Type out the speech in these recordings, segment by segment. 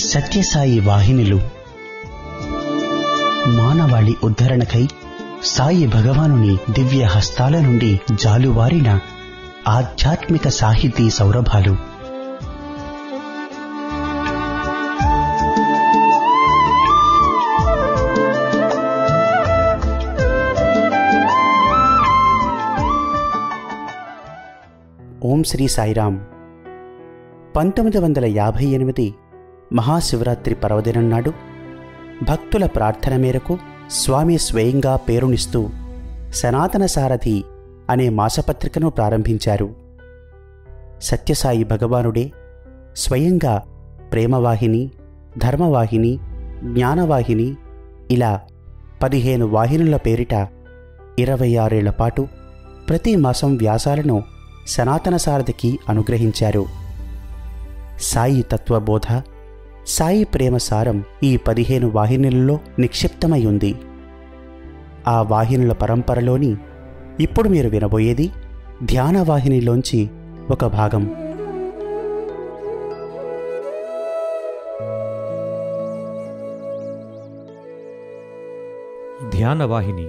సత్యసాయి వాహినులు మానవాళి ఉద్ధరణకై సాయి భగవానుని దివ్య హస్తాల నుండి జాలువారిన ఆధ్యాత్మిక సాహితీ సౌరభాలు ఓం శ్రీ సాయిరాం పంతొమ్మిది వందల యాభై ఎనిమిది మహాశివరాత్రి పర్వదినం నాడు భక్తుల ప్రార్థన మేరకు స్వామి స్వయంగా పేరునిస్తూ సనాతన సారథి అనే మాసపత్రికను ప్రారంభించారు సత్యసాయి భగవానుడే స్వయంగా ప్రేమవాహిని ధర్మవాహిని జ్ఞానవాహిని ఇలా పదిహేను వాహినుల పేరిట ఇరవై ఆరేళ్ల పాటు ప్రతి మాసం వ్యాసాలను సనాతన సారథికి అనుగ్రహించారు సాయి తత్వబోధ సాయి ప్రేమ సారం ఈ పదిహేను వాహినులలో నిక్షిప్తమై ఉంది ఆ వాహినుల పరంపరలోని ఇప్పుడు మీరు వినబోయేది ధ్యాన వాహినిలోంచి ఒక భాగం ధ్యానవాహిని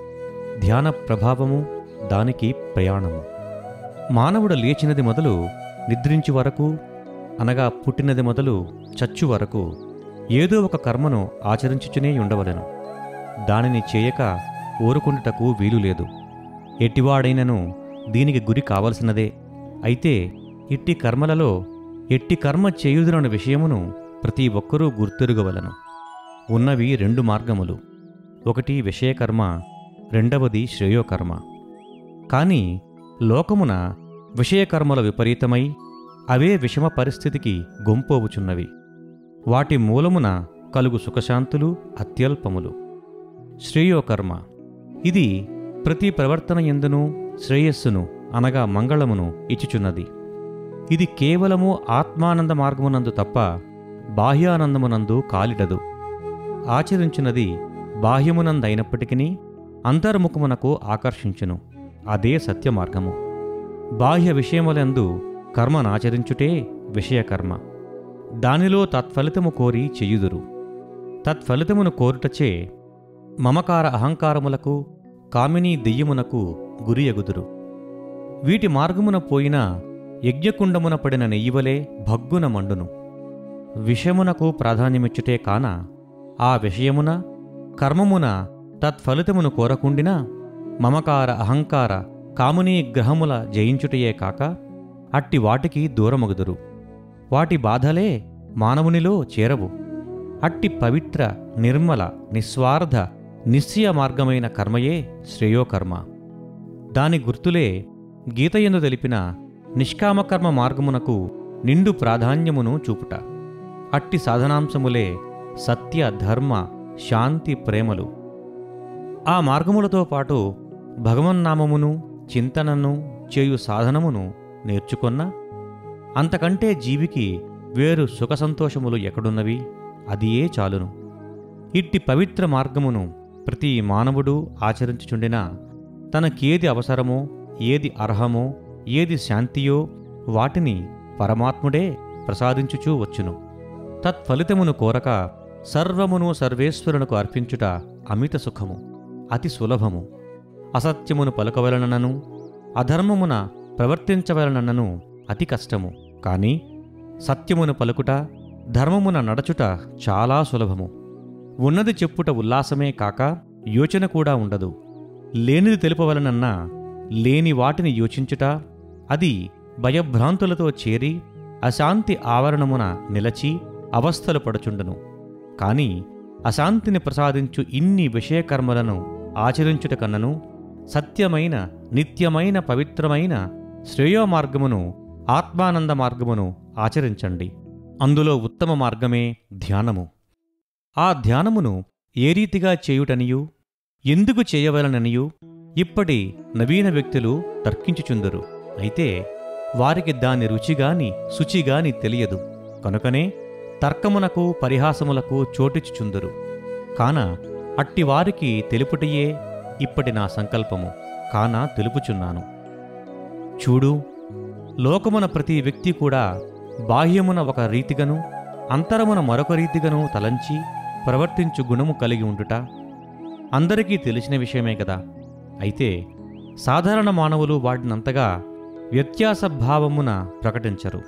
ధ్యాన ప్రభావము దానికి ప్రయాణము మానవుడు లేచినది మొదలు నిద్రించు వరకు అనగా పుట్టినది మొదలు చచ్చు వరకు ఏదో ఒక కర్మను ఆచరించుచునే ఉండవలెను దానిని చేయక ఊరుకుండుటకు వీలు లేదు ఎట్టివాడైనను దీనికి గురి కావలసినదే అయితే ఇట్టి కర్మలలో ఎట్టి కర్మ చేయుదునన్న విషయమును ప్రతి ఒక్కరూ గుర్తెరుగవలను ఉన్నవి రెండు మార్గములు ఒకటి విషయకర్మ రెండవది శ్రేయోకర్మ కాని లోకమున విషయకర్మల విపరీతమై అవే విషమ పరిస్థితికి గొంపోవుచున్నవి వాటి మూలమున కలుగు సుఖశాంతులు అత్యల్పములు శ్రేయోకర్మ ఇది ప్రతి ప్రవర్తన ఎందును శ్రేయస్సును అనగా మంగళమును ఇచ్చుచున్నది ఇది కేవలము ఆత్మానంద మార్గమునందు తప్ప బాహ్యానందమునందు కాలిడదు ఆచరించున్నది బాహ్యమునందైనప్పటికీ అంతర్ముఖమునకు ఆకర్షించును అదే సత్యమార్గము బాహ్య విషయములందు కర్మనాచరించుటే విషయకర్మ దానిలో తత్ఫలితము కోరి చెయ్యుదురు తత్ఫలితమును కోరుటచే మమకార అహంకారములకు కామినీ దెయ్యమునకు గురియగుదురు వీటి మార్గమున పోయిన యజ్ఞకుండమున పడిన నెయ్యివలే భగ్గున మండును విషయమునకు ప్రాధాన్యమిచ్చుటే కాన ఆ విషయమున కర్మమున తత్ఫలితమును కోరకుండినా మమకార అహంకార కామునీ గ్రహముల జయించుటయే కాక అట్టి వాటికి దూరమగుదురు వాటి బాధలే మానవునిలో చేరవు అట్టి పవిత్ర నిర్మల నిస్వార్థ నిశ్చయ మార్గమైన కర్మయే శ్రేయోకర్మ దాని గుర్తులే గీతయందు తెలిపిన నిష్కామకర్మ మార్గమునకు నిండు ప్రాధాన్యమును చూపుట అట్టి సాధనాంశములే సత్య ధర్మ శాంతి ప్రేమలు ఆ మార్గములతో పాటు భగవన్నామమును చింతనను చేయు సాధనమును నేర్చుకొన్న అంతకంటే జీవికి వేరు సుఖ సంతోషములు ఎక్కడున్నవి అదియే చాలును ఇట్టి పవిత్ర మార్గమును ప్రతి మానవుడు ఆచరించుచుండినా తనకేది అవసరమో ఏది అర్హమో ఏది శాంతియో వాటిని పరమాత్ముడే ప్రసాదించుచూ వచ్చును తత్ఫలితమును కోరక సర్వమును సర్వేశ్వరునకు అర్పించుట అమిత సుఖము అతి సులభము అసత్యమును పలుకవలనను అధర్మమున ప్రవర్తించవలనను అతి కష్టము కాని సత్యమును పలుకుట ధర్మమున నడచుట చాలా సులభము ఉన్నది చెప్పుట ఉల్లాసమే కాక యోచన కూడా ఉండదు లేనిది తెలుపవలనన్నా లేని వాటిని యోచించుట అది భయభ్రాంతులతో చేరి అశాంతి ఆవరణమున నిలచి అవస్థలు పడుచుండును కాని అశాంతిని ప్రసాదించు ఇన్ని విషయకర్మలను ఆచరించుట కన్నను సత్యమైన నిత్యమైన పవిత్రమైన శ్రేయో మార్గమును ఆత్మానంద మార్గమును ఆచరించండి అందులో ఉత్తమ మార్గమే ధ్యానము ఆ ధ్యానమును ఏ రీతిగా చేయుటనియు ఎందుకు చేయవలననియు ఇప్పటి నవీన వ్యక్తులు తర్కించుచుందరు అయితే వారికి దాని రుచిగాని శుచిగాని తెలియదు కనుకనే తర్కమునకు పరిహాసములకు చోటిచుచుందరు కాన అట్టివారికి తెలుపుటయే ఇప్పటి నా సంకల్పము కాన తెలుపుచున్నాను చూడు లోకమున ప్రతి వ్యక్తి కూడా బాహ్యమున ఒక రీతిగను అంతరమున మరొక రీతిగాను తలంచి ప్రవర్తించు గుణము కలిగి ఉండుట అందరికీ తెలిసిన విషయమే కదా అయితే సాధారణ మానవులు వాటినంతగా వ్యత్యాస భావమున ప్రకటించరు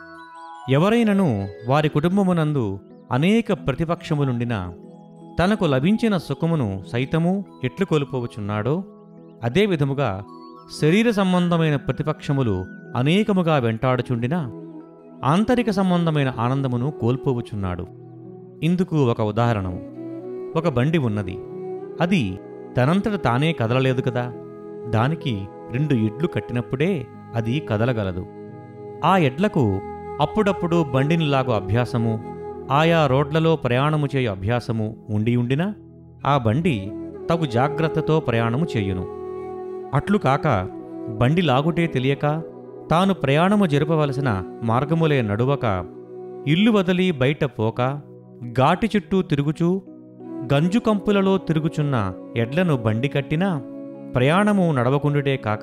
ఎవరైనను వారి కుటుంబమునందు అనేక ప్రతిపక్షములుండినా తనకు లభించిన సుఖమును సైతము ఎట్లు కోల్పోవచున్నాడో అదే విధముగా శరీర సంబంధమైన ప్రతిపక్షములు అనేకముగా వెంటాడుచుండినా ఆంతరిక సంబంధమైన ఆనందమును కోల్పోవచున్నాడు ఇందుకు ఒక ఉదాహరణము ఒక బండి ఉన్నది అది తనంతట తానే కదలలేదు కదా దానికి రెండు ఎడ్లు కట్టినప్పుడే అది కదలగలదు ఆ ఎడ్లకు అప్పుడప్పుడు బండిని లాగు అభ్యాసము ఆయా రోడ్లలో ప్రయాణము చేయు అభ్యాసము ఉండి ఉండినా ఆ బండి తగు జాగ్రత్తతో ప్రయాణము చేయును అట్లు కాక బండి లాగుటే తెలియక తాను ప్రయాణము జరపవలసిన మార్గములే నడువక ఇల్లు వదిలి బయట పోక ఘాటి చుట్టూ తిరుగుచూ గంజు కంపులలో తిరుగుచున్న ఎడ్లను బండి కట్టినా ప్రయాణము నడవకుండుటే కాక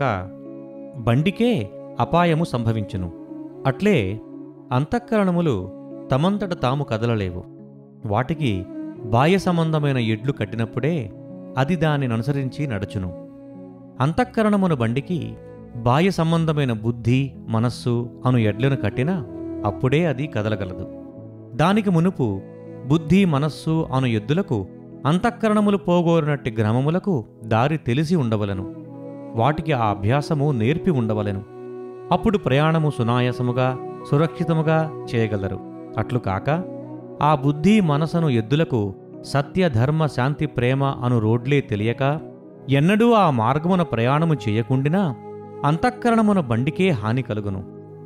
బండికే అపాయము సంభవించును అట్లే అంతఃకరణములు తమంతట తాము కదలలేవు వాటికి బాహ్య సంబంధమైన ఎడ్లు కట్టినప్పుడే అది దానిని అనుసరించి నడుచును అంతఃకరణమును బండికి బాహ్య సంబంధమైన బుద్ధి మనస్సు అను ఎడ్లను కట్టినా అప్పుడే అది కదలగలదు దానికి మునుపు బుద్ధి మనస్సు అను ఎద్దులకు అంతఃకరణములు పోగోరినట్టి గ్రామములకు దారి తెలిసి ఉండవలను వాటికి ఆ అభ్యాసము నేర్పి ఉండవలెను అప్పుడు ప్రయాణము సునాయాసముగా సురక్షితముగా చేయగలరు అట్లు కాక ఆ బుద్ధి మనసను ఎద్దులకు సత్య ధర్మ శాంతి ప్రేమ అను రోడ్లే తెలియక ఎన్నడూ ఆ మార్గమున ప్రయాణము చేయకుండినా అంతఃకరణమున బండికే హాని కలుగును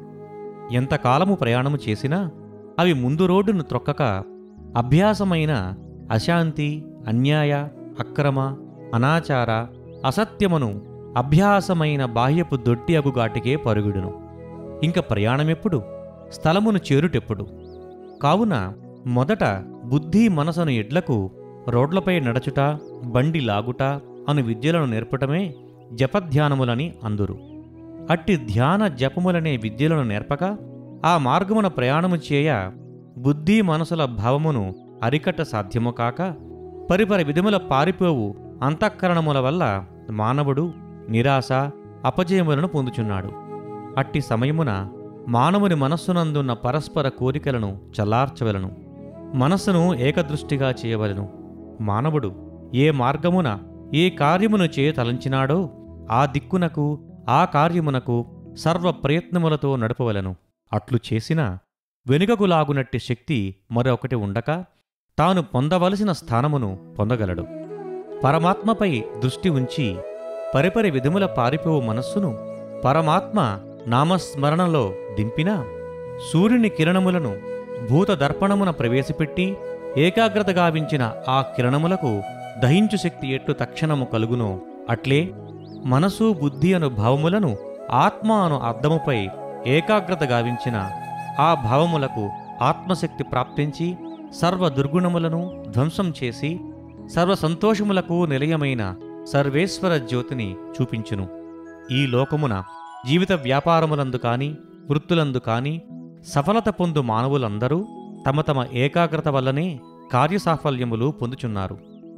ఎంతకాలము ప్రయాణము చేసినా అవి ముందు రోడ్డును త్రొక్కక అభ్యాసమైన అశాంతి అన్యాయ అక్రమ అనాచార అసత్యమును అభ్యాసమైన బాహ్యపు దొడ్డి అగుగాటికే పరుగుడును ఇంక ప్రయాణమెప్పుడు స్థలమును చేరుటెప్పుడు కావున మొదట బుద్ధి మనసను ఎడ్లకు రోడ్లపై నడచుట బండి లాగుట అను విద్యలను నేర్పటమే జపధ్యానములని అందురు అట్టి ధ్యాన జపములనే విద్యలను నేర్పక ఆ మార్గమున ప్రయాణము చేయ బుద్ధి మనసుల భావమును అరికట్ట సాధ్యము కాక పరిపరి విధముల పారిపోవు అంతఃకరణముల వల్ల మానవుడు నిరాశ అపజయములను పొందుచున్నాడు అట్టి సమయమున మానవుని మనస్సునందున్న పరస్పర కోరికలను చల్లార్చవలను మనస్సును ఏకదృష్టిగా చేయవలెను మానవుడు ఏ మార్గమున ఏ కార్యమును చేయ తలంచినాడో ఆ దిక్కునకు ఆ కార్యమునకు సర్వ ప్రయత్నములతో నడపవలెను అట్లు చేసిన వెనుకకు లాగునట్టి శక్తి మరొకటి ఉండక తాను పొందవలసిన స్థానమును పొందగలడు పరమాత్మపై దృష్టి ఉంచి పరిపరి విధముల పారిపోవు మనస్సును పరమాత్మ నామస్మరణలో దింపినా సూర్యుని కిరణములను భూత దర్పణమున ప్రవేశపెట్టి ఏకాగ్రత గావించిన ఆ కిరణములకు దహించు శక్తి ఎట్లు తక్షణము కలుగునో అట్లే మనసు బుద్ధి అను భావములను ఆత్మ అను అద్దముపై ఏకాగ్రత గావించిన ఆ భావములకు ఆత్మశక్తి ప్రాప్తించి సర్వ దుర్గుణములను ధ్వంసం చేసి సర్వ సంతోషములకు నిలయమైన సర్వేశ్వర జ్యోతిని చూపించును ఈ లోకమున జీవిత వ్యాపారములందు కాని వృత్తులందు కాని సఫలత పొందు మానవులందరూ తమ తమ ఏకాగ్రత వల్లనే కార్యసాఫల్యములు పొందుచున్నారు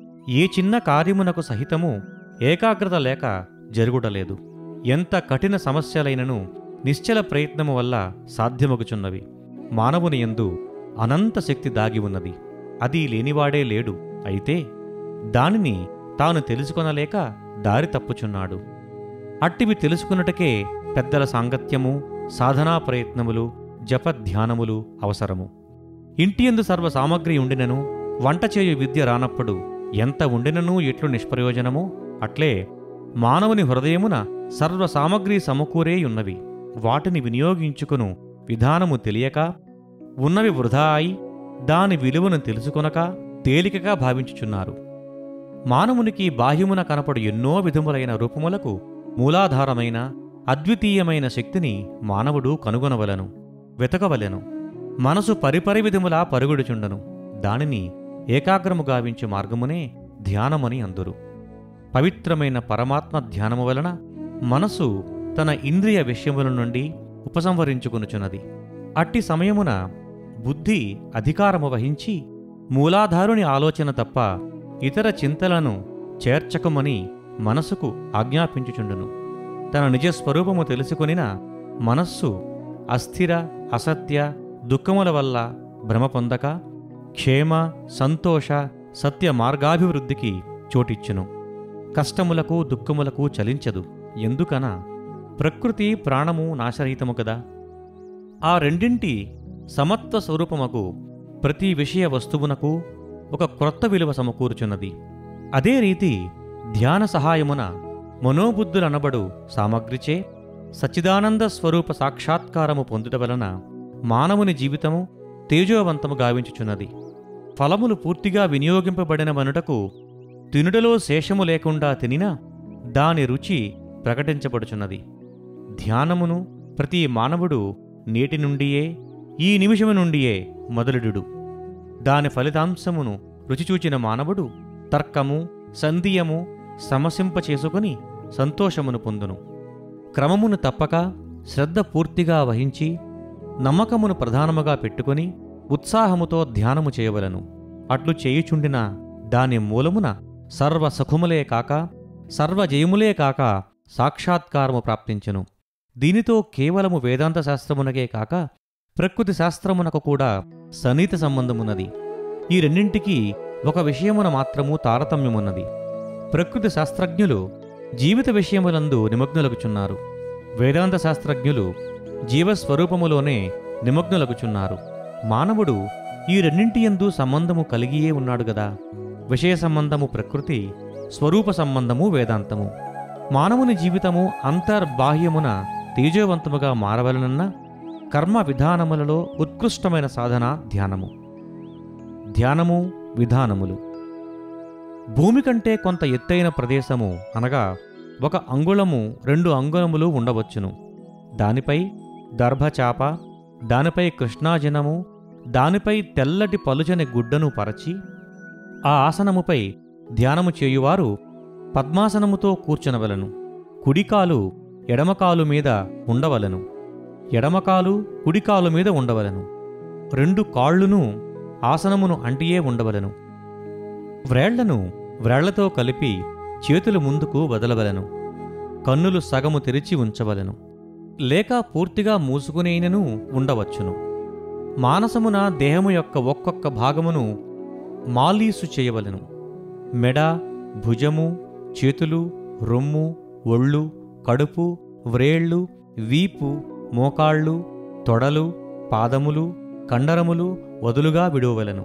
ఏ చిన్న కార్యమునకు సహితము ఏకాగ్రత లేక జరుగుటలేదు ఎంత కఠిన సమస్యలైనను నిశ్చల ప్రయత్నము వల్ల సాధ్యమగుచున్నవి మానవుని యందు అనంత శక్తి దాగి ఉన్నది అది లేనివాడే లేడు అయితే దానిని తాను తెలుసుకొనలేక దారి తప్పుచున్నాడు అట్టివి తెలుసుకున్నటకే పెద్దల సాంగత్యము సాధనా ప్రయత్నములు జపధ్యానములు అవసరము ఇంటియందు సర్వ సామగ్రి ఉండినను వంట చేయు విద్య రానప్పుడు ఎంత ఉండినను ఎట్లు నిష్ప్రయోజనమో అట్లే మానవుని హృదయమున సర్వ సామగ్రి సమకూరేయున్నవి వాటిని వినియోగించుకును విధానము తెలియక ఉన్నవి వృధా అయి దాని విలువను తెలుసుకొనక తేలికగా భావించుచున్నారు మానవునికి బాహ్యమున కనపడు ఎన్నో విధములైన రూపములకు మూలాధారమైన అద్వితీయమైన శక్తిని మానవుడు కనుగొనవలెను వెతకవలెను మనసు పరిపరి విధములా పరుగుడుచుండను దానిని ఏకాగ్రము గావించు మార్గమునే ధ్యానమని అందురు పవిత్రమైన పరమాత్మ ధ్యానము వలన మనసు తన ఇంద్రియ విషయముల నుండి ఉపసంహరించుకొనుచున్నది అట్టి సమయమున బుద్ధి అధికారము వహించి మూలాధారుని ఆలోచన తప్ప ఇతర చింతలను చేర్చకమని మనసుకు ఆజ్ఞాపించుచుండును తన నిజస్వరూపము తెలుసుకొనిన మనస్సు అస్థిర అసత్య దుఃఖముల వల్ల భ్రమ పొందక క్షేమ సంతోష సత్య మార్గాభివృద్ధికి చోటిచ్చును కష్టములకు దుఃఖములకు చలించదు ఎందుకన ప్రకృతి ప్రాణము నాశరహితము కదా ఆ రెండింటి సమత్వ స్వరూపముకు ప్రతి విషయ వస్తువునకు ఒక క్రొత్త విలువ సమకూర్చున్నది అదే రీతి ధ్యాన సహాయమున మనోబుద్ధులనబడు సామగ్రిచే సచ్చిదానంద స్వరూప సాక్షాత్కారము పొందుట వలన మానవుని జీవితము తేజోవంతము గావించుచున్నది ఫలములు పూర్తిగా వినియోగింపబడిన వనుటకు తినుటలో శేషము లేకుండా తినినా దాని రుచి ప్రకటించబడుచున్నది ధ్యానమును ప్రతి మానవుడు నేటి నుండియే ఈ నిమిషము నుండియే మొదలుడు దాని ఫలితాంశమును రుచిచూచిన మానవుడు తర్కము సంధియము సమసింప చేసుకుని సంతోషమును పొందును క్రమమును తప్పక శ్రద్ధ పూర్తిగా వహించి నమ్మకమును ప్రధానముగా పెట్టుకొని ఉత్సాహముతో ధ్యానము చేయవలను అట్లు చేయుచుండిన దాని మూలమున సర్వ సుఖములే కాక సర్వజయములే కాక సాక్షాత్కారము ప్రాప్తించును దీనితో కేవలము వేదాంత శాస్త్రమునకే కాక ప్రకృతి శాస్త్రమునకు కూడా సన్నిహిత సంబంధమున్నది ఈ రెండింటికి ఒక విషయమున మాత్రము తారతమ్యమున్నది ప్రకృతి శాస్త్రజ్ఞులు జీవిత విషయములందు నిమగ్నులగుచున్నారు వేదాంత శాస్త్రజ్ఞులు జీవస్వరూపములోనే నిమగ్నులగుచున్నారు మానవుడు ఈ రెండింటి యందు సంబంధము కలిగియే ఉన్నాడు గదా విషయ సంబంధము ప్రకృతి స్వరూప సంబంధము వేదాంతము మానవుని జీవితము అంతర్బాహ్యమున తేజోవంతముగా మారవలనన్న కర్మ విధానములలో ఉత్కృష్టమైన సాధన ధ్యానము ధ్యానము విధానములు భూమి కంటే కొంత ఎత్తైన ప్రదేశము అనగా ఒక అంగుళము రెండు అంగుళములు ఉండవచ్చును దానిపై దర్భచాప దానిపై కృష్ణాజనము దానిపై తెల్లటి పలుచని గుడ్డను పరచి ఆ ఆసనముపై ధ్యానము చేయువారు పద్మాసనముతో కూర్చునవలను కుడికాలు ఎడమకాలు మీద ఉండవలను ఎడమకాలు కుడికాలు మీద ఉండవలను రెండు కాళ్ళును ఆసనమును అంటియే ఉండవలను వ్రేళ్లను వ్రేళ్లతో కలిపి చేతులు ముందుకు వదలవలను కన్నులు సగము తెరిచి ఉంచవలను లేక పూర్తిగా మూసుకునేనను ఉండవచ్చును మానసమున దేహము యొక్క ఒక్కొక్క భాగమును మాలీసు చేయవలను మెడ భుజము చేతులు రొమ్ము ఒళ్ళు కడుపు వ్రేళ్ళు వీపు మోకాళ్ళు తొడలు పాదములు కండరములు వదులుగా విడువవలను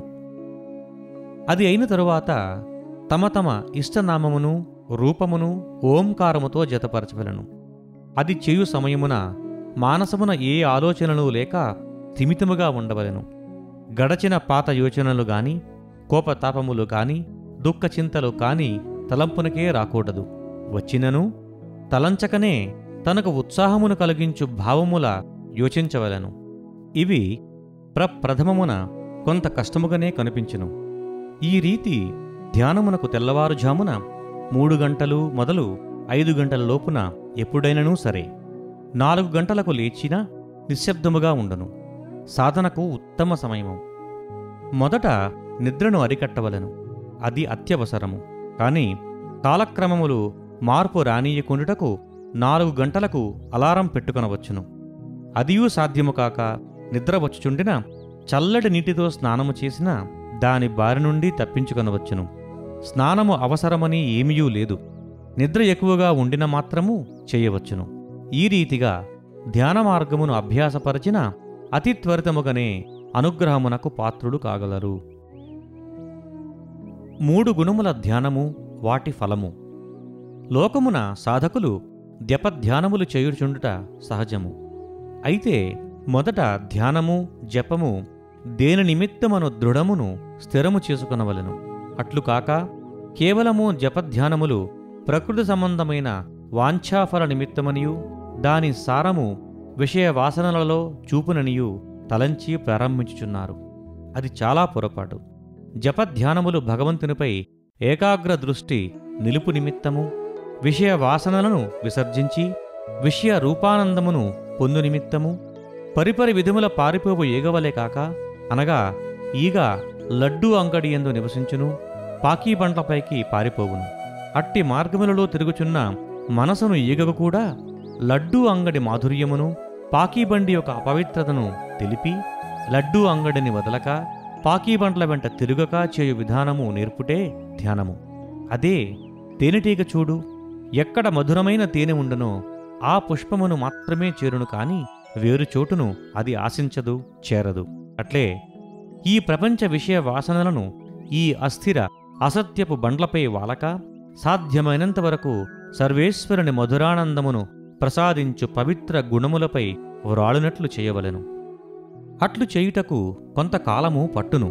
అది అయిన తరువాత తమ తమ ఇష్టనామమును రూపమును ఓంకారముతో జతపరచవలను అది చేయు సమయమున మానసమున ఏ ఆలోచనలు లేక స్థిమితముగా ఉండవలెను గడచిన పాత యోచనలు గాని కోపతాపములు గాని దుఃఖచింతలు కాని తలంపునకే రాకూడదు వచ్చినను తలంచకనే తనకు ఉత్సాహమును కలిగించు భావముల యోచించవలెను ఇవి ప్రప్రథమమున కొంత కష్టముగానే కనిపించును ఈ రీతి ధ్యానమునకు తెల్లవారుజామున మూడు గంటలు మొదలు ఐదు గంటల లోపున ఎప్పుడైనను సరే నాలుగు గంటలకు లేచినా నిశ్శబ్దముగా ఉండను సాధనకు ఉత్తమ సమయము మొదట నిద్రను అరికట్టవలను అది అత్యవసరము కాని కాలక్రమములు మార్పు రానీయకుండుటకు నాలుగు గంటలకు అలారం పెట్టుకొనవచ్చును అదియూ సాధ్యము కాక నిద్ర వచ్చుచుండిన చల్లటి నీటితో స్నానము చేసిన దాని బారి నుండి తప్పించుకొనవచ్చును స్నానము అవసరమని ఏమీయూ లేదు నిద్ర ఎక్కువగా ఉండిన మాత్రము చేయవచ్చును ఈ రీతిగా ధ్యాన మార్గమును అభ్యాసపరచిన అతి త్వరితముగానే అనుగ్రహమునకు పాత్రుడు కాగలరు మూడు గుణముల ధ్యానము వాటి ఫలము లోకమున సాధకులు జపధ్యానములు చేయుచుండుట సహజము అయితే మొదట ధ్యానము జపము దేని నిమిత్తమను దృఢమును స్థిరము చేసుకునవలెను అట్లు కాక కేవలము జపధ్యానములు ప్రకృతి సంబంధమైన వాంఛాఫల నిమిత్తమనియు దాని సారము విషయ వాసనలలో చూపుననియు తలంచి ప్రారంభించుచున్నారు అది చాలా పొరపాటు జపధ్యానములు భగవంతునిపై ఏకాగ్ర దృష్టి నిలుపు నిమిత్తము విషయ వాసనలను విసర్జించి విషయ రూపానందమును పొందు నిమిత్తము పరిపరి విధముల పారిపోవు ఏగవలే కాక అనగా ఈగ లడ్డూ అంగడి ఎందు నివసించును పాకీ బండ్లపైకి పారిపోవును అట్టి మార్గములలో తిరుగుచున్న మనసును ఈగకు కూడా లడ్డూ అంగడి మాధుర్యమును పాకీబండి యొక్క అపవిత్రతను తెలిపి లడ్డూ అంగడిని వదలక పాకీబండ్ల వెంట తిరుగక చేయు విధానము నేర్పుటే ధ్యానము అదే తేనెటీగ చూడు ఎక్కడ మధురమైన తేనె ఉండునో ఆ పుష్పమును మాత్రమే చేరును కాని వేరు చోటును అది ఆశించదు చేరదు అట్లే ఈ ప్రపంచ విషయ వాసనలను ఈ అస్థిర అసత్యపు బండ్లపై వాలక సాధ్యమైనంత వరకు సర్వేశ్వరుని మధురానందమును ప్రసాదించు పవిత్ర గుణములపై వ్రాలునట్లు చేయవలెను అట్లు చేయుటకు కొంతకాలము పట్టును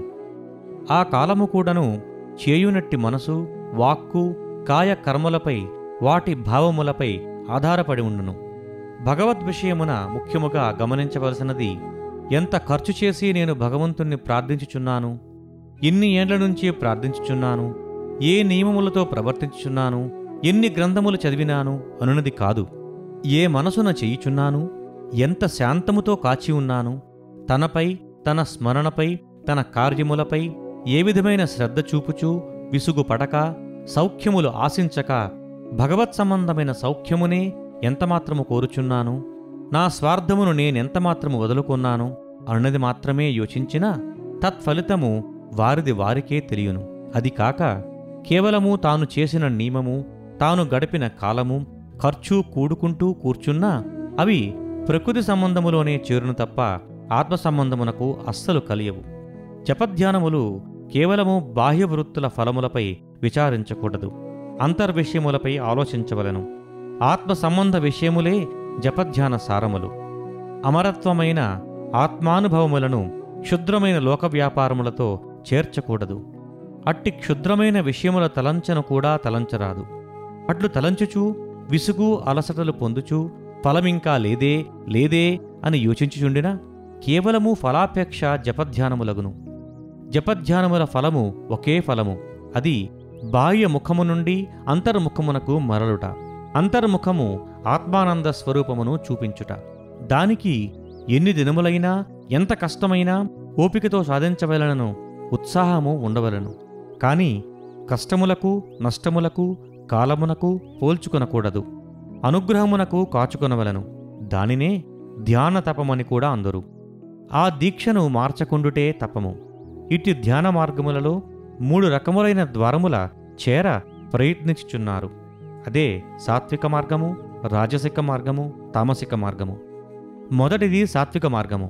ఆ కాలము కూడాను చేయునట్టి మనసు వాక్కు కాయ కర్మలపై వాటి భావములపై ఆధారపడి ఉండును భగవద్ విషయమున ముఖ్యముగా గమనించవలసినది ఎంత ఖర్చు చేసి నేను భగవంతుణ్ణి ప్రార్థించుచున్నాను ఎన్ని ఏండ్ల నుంచి ప్రార్థించుచున్నాను ఏ నియమములతో ప్రవర్తించుచున్నాను ఎన్ని గ్రంథములు చదివినాను అనునది కాదు ఏ మనసున చేయుచున్నాను ఎంత శాంతముతో కాచి ఉన్నాను తనపై తన స్మరణపై తన కార్యములపై ఏ విధమైన శ్రద్ధ చూపుచూ విసుగు పడక సౌఖ్యములు ఆశించక భగవత్ సంబంధమైన సౌఖ్యమునే ఎంతమాత్రము కోరుచున్నాను నా స్వార్థమును నేనెంతమాత్రము వదులుకున్నాను అన్నది మాత్రమే యోచించినా తత్ఫలితము వారిది వారికే తెలియను అది కాక కేవలము తాను చేసిన నియమము తాను గడిపిన కాలము ఖర్చు కూడుకుంటూ కూర్చున్నా అవి ప్రకృతి సంబంధములోనే చేరును తప్ప ఆత్మ సంబంధమునకు అస్సలు కలియవు జపధ్యానములు కేవలము బాహ్య వృత్తుల ఫలములపై విచారించకూడదు అంతర్విషయములపై ఆలోచించవలెను ఆత్మ సంబంధ విషయములే జపధ్యాన సారములు అమరత్వమైన ఆత్మానుభవములను క్షుద్రమైన లోక వ్యాపారములతో చేర్చకూడదు అట్టి క్షుద్రమైన విషయముల తలంచను కూడా తలంచరాదు అట్లు తలంచుచూ విసుగు అలసటలు పొందుచూ ఫలమింకా లేదే లేదే అని యోచించుచుండినా కేవలము ఫలాపేక్ష జపధ్యానములగును జపధ్యానముల ఫలము ఒకే ఫలము అది బాహ్య ముఖము నుండి అంతర్ముఖమునకు మరలుట అంతర్ముఖము ఆత్మానంద స్వరూపమును చూపించుట దానికి ఎన్ని దినములైనా ఎంత కష్టమైనా ఓపికతో సాధించవలనను ఉత్సాహము ఉండవలను కాని కష్టములకు నష్టములకు కాలమునకు పోల్చుకొనకూడదు అనుగ్రహమునకు కాచుకొనవలను దానినే ధ్యాన తపమని కూడా అందరు ఆ దీక్షను మార్చకుండుటే తపము ఇట్టి ధ్యాన మార్గములలో మూడు రకములైన ద్వారముల చేర ప్రయత్నించుచున్నారు అదే సాత్విక మార్గము రాజసిక మార్గము తామసిక మార్గము మొదటిది సాత్విక మార్గము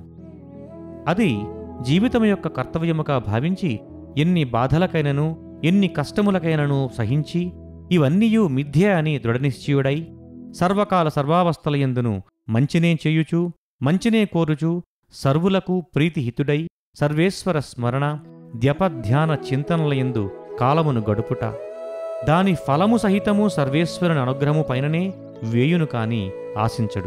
అది జీవితం యొక్క కర్తవ్యముగా భావించి ఎన్ని బాధలకైనను ఎన్ని కష్టములకైనను సహించి ఇవన్నీయు మిథ్య అని దృఢనిశ్చయుడై సర్వకాల సర్వావస్థలయందును మంచినే చేయుచు మంచినే కోరుచు సర్వులకు ప్రీతిహితుడై సర్వేశ్వర స్మరణ ధ్యపధ్యాన చింతనలయందు కాలమును గడుపుట దాని ఫలము సహితము సర్వేశ్వరుని అనుగ్రహము పైననే వేయును కాని ఆశించడు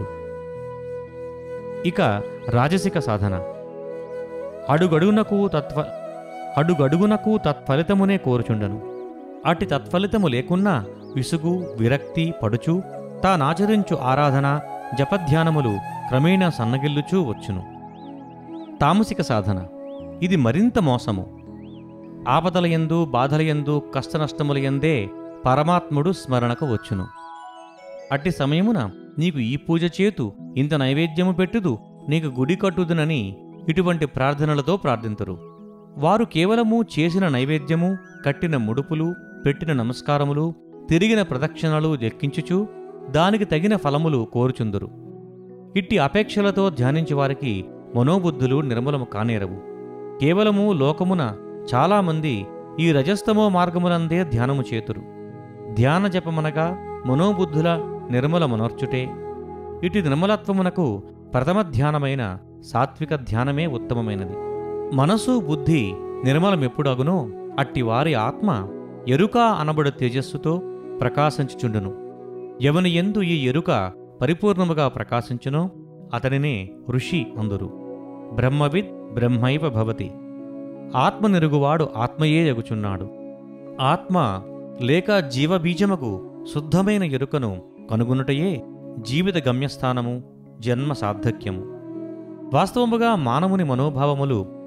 ఇక రాజసిక సాధన అడుగడుగునకు తత్వ అడుగడుగునకు తత్ఫలితమునే కోరుచుండను అట్టి తత్ఫలితము లేకున్నా విసుగు విరక్తి పడుచు తానాచరించు ఆరాధన జపధ్యానములు క్రమేణా సన్నగిల్లుచూ వచ్చును తామసిక సాధన ఇది మరింత మోసము ఆపదలయందు బాధలయందు కష్టనష్టములయందే పరమాత్ముడు స్మరణకు వచ్చును అట్టి సమయమున నీకు ఈ పూజ చేతు ఇంత నైవేద్యము పెట్టుదు నీకు గుడి కట్టుదునని ఇటువంటి ప్రార్థనలతో ప్రార్థింతురు వారు కేవలము చేసిన నైవేద్యము కట్టిన ముడుపులు పెట్టిన నమస్కారములు తిరిగిన ప్రదక్షిణలు లెక్కించుచు దానికి తగిన ఫలములు కోరుచుందురు ఇట్టి అపేక్షలతో ధ్యానించు వారికి మనోబుద్ధులు నిర్మలము కానేరవు కేవలము లోకమున చాలామంది ఈ రజస్తమో మార్గములందే ధ్యానము చేతురు ధ్యాన జపమనగా మనోబుద్ధుల నిర్మల మనర్చుటే ఇటు నిర్మలత్వమునకు ప్రథమ ధ్యానమైన సాత్విక ధ్యానమే ఉత్తమమైనది మనసు బుద్ధి నిర్మలమెప్పుడగునో అట్టి వారి ఆత్మ ఎరుక అనబడు తేజస్సుతో ప్రకాశించుచుండును ఎవని ఎందు ఈ ఎరుక పరిపూర్ణముగా ప్రకాశించునో అతనినే ఋషి అందురు బ్రహ్మవిద్ బ్రహ్మైవ భవతి ఆత్మ నిరుగువాడు ఆత్మయే ఎగుచున్నాడు ఆత్మ లేక జీవబీజముకు శుద్ధమైన ఎరుకను కనుగొనుటయే జీవిత గమ్యస్థానము జన్మ సార్థక్యము వాస్తవముగా మానవుని మనోభావములు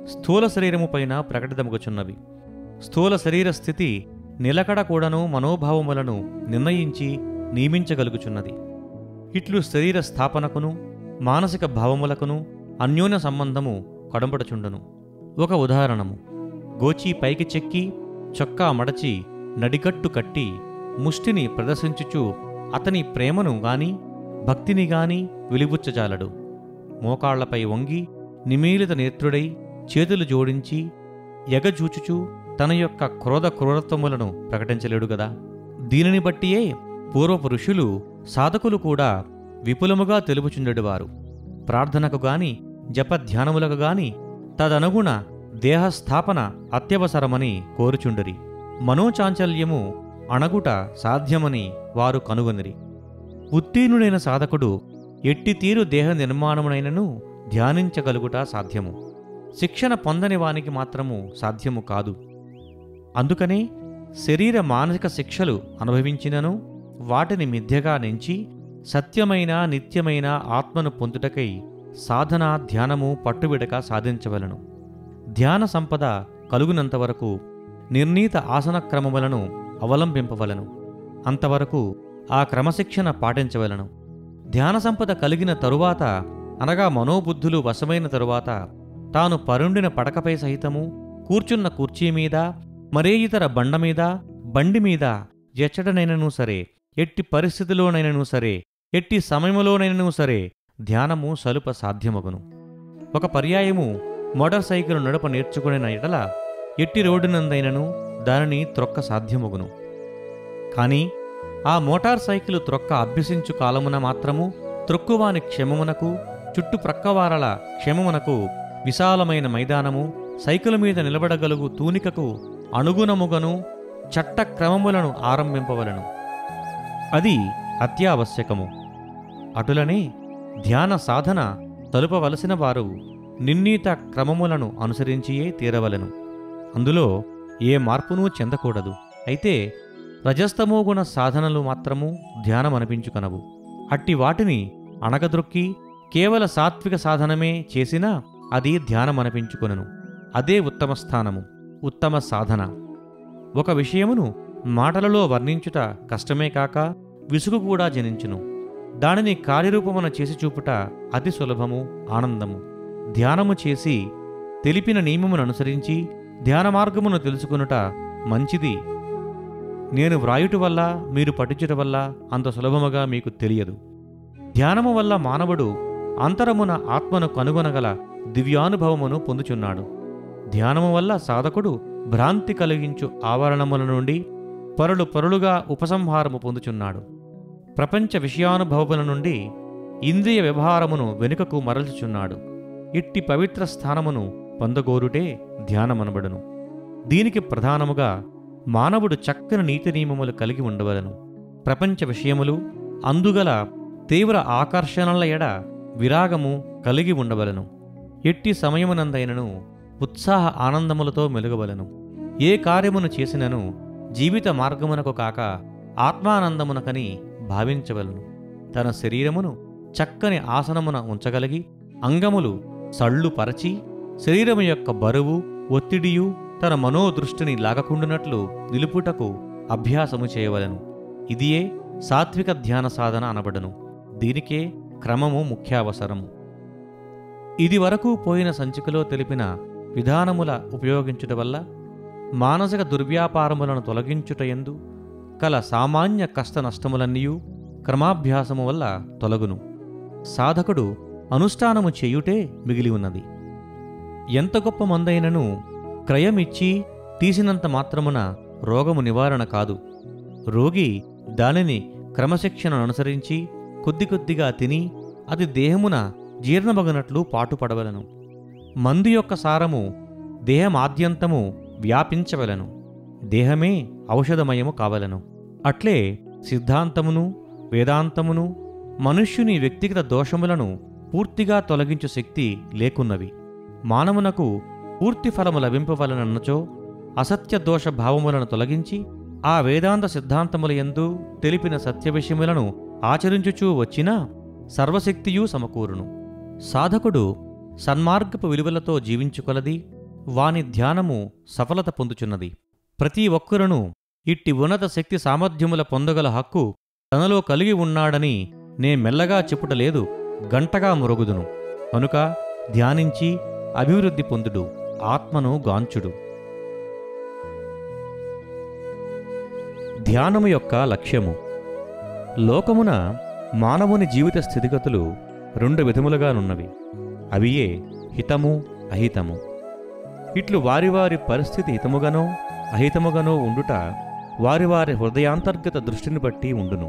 స్థూల శరీరము పైన ప్రకటితమగుచున్నవి స్థూల శరీర స్థితి నిలకడ కూడాను మనోభావములను నిర్ణయించి నియమించగలుగుచున్నది ఇట్లు శరీర స్థాపనకును మానసిక భావములకును అన్యోన్య సంబంధము కడంబడుచుండును ఒక ఉదాహరణము గోచి పైకి చెక్కి చొక్కా మడచి నడికట్టు కట్టి ముష్టిని ప్రదర్శించుచు అతని ప్రేమను గాని భక్తిని గాని వెలిబుచ్చజాలడు మోకాళ్లపై వంగి నిమీలిత నేత్రుడై చేతులు జోడించి ఎగజూచుచూ తన యొక్క క్రోధ క్రూరత్వములను ప్రకటించలేడు గదా దీనిని బట్టియే పూర్వపు ఋషులు సాధకులు కూడా విపులముగా తెలుపుచుండెడువారు ప్రార్థనకు గాని జపధ్యానములకు గాని తదనుగుణ దేహస్థాపన అత్యవసరమని కోరుచుండరి మనోచాంచల్యము అణగుట సాధ్యమని వారు కనుగొనిరి ఉత్తీర్ణుడైన సాధకుడు ఎట్టి తీరు దేహ నిర్మాణమునైనను ధ్యానించగలుగుట సాధ్యము శిక్షణ పొందని వానికి మాత్రము సాధ్యము కాదు అందుకనే శరీర మానసిక శిక్షలు అనుభవించినను వాటిని మిథ్యగా నెంచి సత్యమైన నిత్యమైన ఆత్మను పొందుటకై సాధన ధ్యానము పట్టుబిడక సాధించవలను ధ్యాన సంపద కలుగునంతవరకు నిర్ణీత ఆసన క్రమములను అవలంబింపవలను అంతవరకు ఆ క్రమశిక్షణ పాటించవలను ధ్యాన సంపద కలిగిన తరువాత అనగా మనోబుద్ధులు వశమైన తరువాత తాను పరుండిన పడకపై సహితము కూర్చున్న కుర్చీ మీద మరే ఇతర బండ మీద బండి మీద ఎచ్చటనైనను సరే ఎట్టి పరిస్థితిలోనైనను సరే ఎట్టి సమయములోనైనను సరే ధ్యానము సలుప సాధ్యమగును ఒక పర్యాయము మోటార్ సైకిల్ నడప నేర్చుకునే ఎడల ఎట్టి రోడ్డునందైనను దానిని త్రొక్క సాధ్యమగును కాని ఆ మోటార్ సైకిల్ త్రొక్క అభ్యసించు కాలమున మాత్రము త్రొక్కువాని క్షేమమునకు చుట్టుప్రక్కవారల క్షేమమునకు విశాలమైన మైదానము సైకిల్ మీద నిలబడగలుగు తూనికకు అనుగుణముగను చట్ట క్రమములను ఆరంభింపవలను అది అత్యావశ్యకము అటులనే ధ్యాన సాధన తలుపవలసిన వారు నిర్ణీత క్రమములను అనుసరించియే తీరవలెను అందులో ఏ మార్పునూ చెందకూడదు అయితే రజస్తమోగుణ సాధనలు మాత్రము ధ్యానమనిపించుకనవు అట్టి వాటిని అణగద్రొక్కి కేవల సాత్విక సాధనమే చేసినా అది ధ్యానమనిపించుకొనను అదే ఉత్తమ స్థానము ఉత్తమ సాధన ఒక విషయమును మాటలలో వర్ణించుట కష్టమే కాక విసుగు కూడా జనించును దానిని కార్యరూపమున చేసి చూపుట అతి సులభము ఆనందము ధ్యానము చేసి తెలిపిన నియమమును అనుసరించి ధ్యాన మార్గమును తెలుసుకొనుట మంచిది నేను వ్రాయుట వల్ల మీరు పఠించుట వల్ల అంత సులభముగా మీకు తెలియదు ధ్యానము వల్ల మానవుడు అంతరమున ఆత్మను కనుగొనగల దివ్యానుభవమును పొందుచున్నాడు ధ్యానము వల్ల సాధకుడు భ్రాంతి కలిగించు ఆవరణముల నుండి పరులు పరులుగా ఉపసంహారము పొందుచున్నాడు ప్రపంచ విషయానుభవముల నుండి ఇంద్రియ వ్యవహారమును వెనుకకు మరల్చుచున్నాడు ఇట్టి పవిత్ర స్థానమును పొందగోరుటే ధ్యానమనబడును దీనికి ప్రధానముగా మానవుడు చక్కని నీతి నియమములు కలిగి ఉండవలను ప్రపంచ విషయములు అందుగల తీవ్ర ఆకర్షణల ఎడ విరాగము కలిగి ఉండవలను ఎట్టి సమయమునందైనను ఉత్సాహ ఆనందములతో మెలుగవలను ఏ కార్యమును చేసినను జీవిత మార్గమునకు కాక ఆత్మానందమునకని భావించవలను తన శరీరమును చక్కని ఆసనమున ఉంచగలిగి అంగములు సళ్ళు పరచి శరీరము యొక్క బరువు ఒత్తిడియు తన మనోదృష్టిని లాగకుండునట్లు నిలుపుటకు అభ్యాసము చేయవలెను ఇదియే సాత్విక ధ్యాన సాధన అనబడను దీనికే క్రమము ముఖ్యావసరము ఇది వరకు పోయిన సంచికలో తెలిపిన విధానముల ఉపయోగించుట వల్ల మానసిక దుర్వ్యాపారములను తొలగించుటయందు కల సామాన్య కష్ట నష్టములన్నీయు క్రమాభ్యాసము వల్ల తొలగును సాధకుడు అనుష్ఠానము చేయుటే మిగిలి ఉన్నది ఎంత గొప్ప మందైనను క్రయమిచ్చి తీసినంత మాత్రమున రోగము నివారణ కాదు రోగి దానిని క్రమశిక్షణను అనుసరించి కొద్ది కొద్దిగా తిని అది దేహమున జీర్ణమగనట్లు పాటుపడవలను మందు యొక్క సారము దేహమాద్యంతము వ్యాపించవలను దేహమే ఔషధమయము కావలను అట్లే సిద్ధాంతమును వేదాంతమును మనుష్యుని వ్యక్తిగత దోషములను పూర్తిగా తొలగించు శక్తి లేకున్నవి మానవునకు పూర్తి ఫలము లభింపవలనన్నచో అసత్య దోష భావములను తొలగించి ఆ వేదాంత సిద్ధాంతముల యందు తెలిపిన సత్య విషయములను ఆచరించుచూ వచ్చినా సర్వశక్తియూ సమకూరును సాధకుడు సన్మార్గపు విలువలతో జీవించుకొలది వాని ధ్యానము సఫలత పొందుచున్నది ప్రతి ఒక్కరును ఇట్టి ఉన్నత శక్తి సామర్థ్యముల పొందగల హక్కు తనలో కలిగి ఉన్నాడని నే మెల్లగా చెప్పుటలేదు గంటగా మురుగుదును కనుక ధ్యానించి అభివృద్ధి పొందుడు ఆత్మను గాంచుడు ధ్యానము యొక్క లక్ష్యము లోకమున మానవుని జీవిత స్థితిగతులు రెండు విధములుగానున్నవి అవియే హితము అహితము ఇట్లు వారి వారి పరిస్థితి హితముగానో అహితముగానో ఉండుట వారి వారి హృదయాంతర్గత దృష్టిని బట్టి ఉండును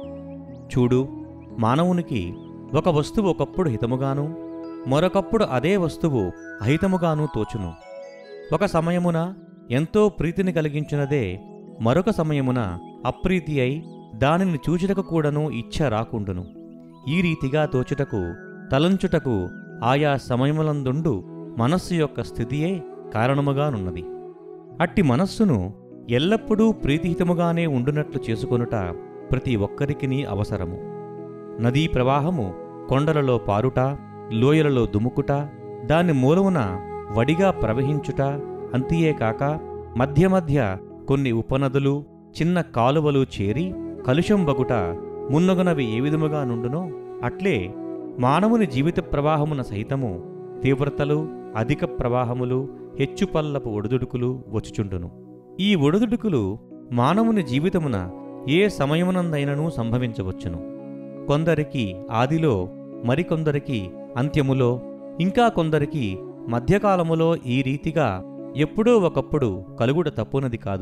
చూడు మానవునికి ఒక వస్తువు ఒకప్పుడు హితముగాను మరొకప్పుడు అదే వస్తువు అహితముగాను తోచును ఒక సమయమున ఎంతో ప్రీతిని కలిగించినదే మరొక సమయమున అప్రీతి అయి దానిని చూచుటకు కూడాను ఇచ్ఛ రాకుండును ఈ రీతిగా తోచుటకు తలంచుటకు ఆయా సమయములందుండు మనస్సు యొక్క స్థితియే కారణముగానున్నది అట్టి మనస్సును ఎల్లప్పుడూ ప్రీతిహితముగానే ఉండునట్లు చేసుకొనుట ప్రతి ఒక్కరికిని అవసరము నదీ ప్రవాహము కొండలలో పారుట లోయలలో దుముకుట దాని మూలమున వడిగా ప్రవహించుట అంతియే కాక మధ్య మధ్య కొన్ని ఉపనదులు చిన్న కాలువలు చేరి కలుషం బగుట మున్నగునవి ఏ విధముగా నుండునో అట్లే మానవుని జీవిత ప్రవాహమున సహితము తీవ్రతలు అధిక ప్రవాహములు హెచ్చుపల్లపు ఒడిదుడుకులు వచ్చుచుండును ఈ ఒడిదుడుకులు మానవుని జీవితమున ఏ సమయమునందైనను సంభవించవచ్చును కొందరికి ఆదిలో మరికొందరికి అంత్యములో ఇంకా కొందరికి మధ్యకాలములో ఈ రీతిగా ఎప్పుడో ఒకప్పుడు కలుగుట తప్పునది కాదు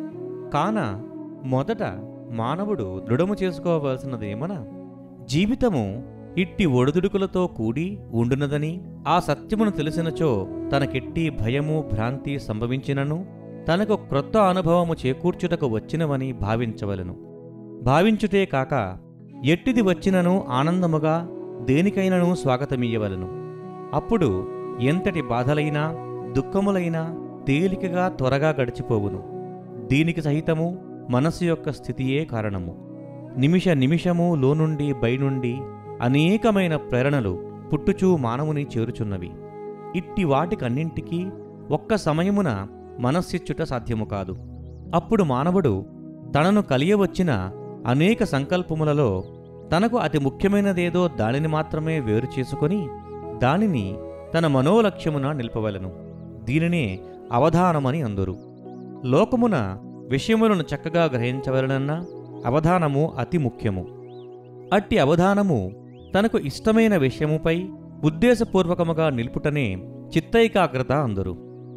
కాన మొదట మానవుడు దృఢము చేసుకోవలసినదేమన జీవితము ఇట్టి ఒడిదుడుకులతో కూడి ఉండునదని ఆ సత్యమును తెలిసినచో తనకెట్టి భయము భ్రాంతి సంభవించినను తనకు క్రొత్త అనుభవము చేకూర్చుటకు వచ్చినవని భావించవలను భావించుటే కాక ఎట్టిది వచ్చినను ఆనందముగా దేనికైనను స్వాగతమియ్యవలను అప్పుడు ఎంతటి బాధలైనా దుఃఖములైనా తేలికగా త్వరగా గడిచిపోవును దీనికి సహితము మనస్సు యొక్క స్థితియే కారణము నిమిష నిమిషము లోనుండి బైనుండి అనేకమైన ప్రేరణలు పుట్టుచూ మానవుని చేరుచున్నవి ఇట్టి వాటికన్నింటికీ ఒక్క సమయమున మనస్సిచ్చుట సాధ్యము కాదు అప్పుడు మానవుడు తనను కలియవచ్చిన అనేక సంకల్పములలో తనకు అతి ముఖ్యమైనదేదో దానిని మాత్రమే వేరు చేసుకొని దానిని తన మనోలక్ష్యమున నిల్పవలను దీనినే అవధానమని అందురు లోకమున విషయములను చక్కగా గ్రహించవలనన్న అవధానము అతి ముఖ్యము అట్టి అవధానము తనకు ఇష్టమైన విషయముపై ఉద్దేశపూర్వకముగా నిలుపుటనే చిత్తైకాగ్రత అందరు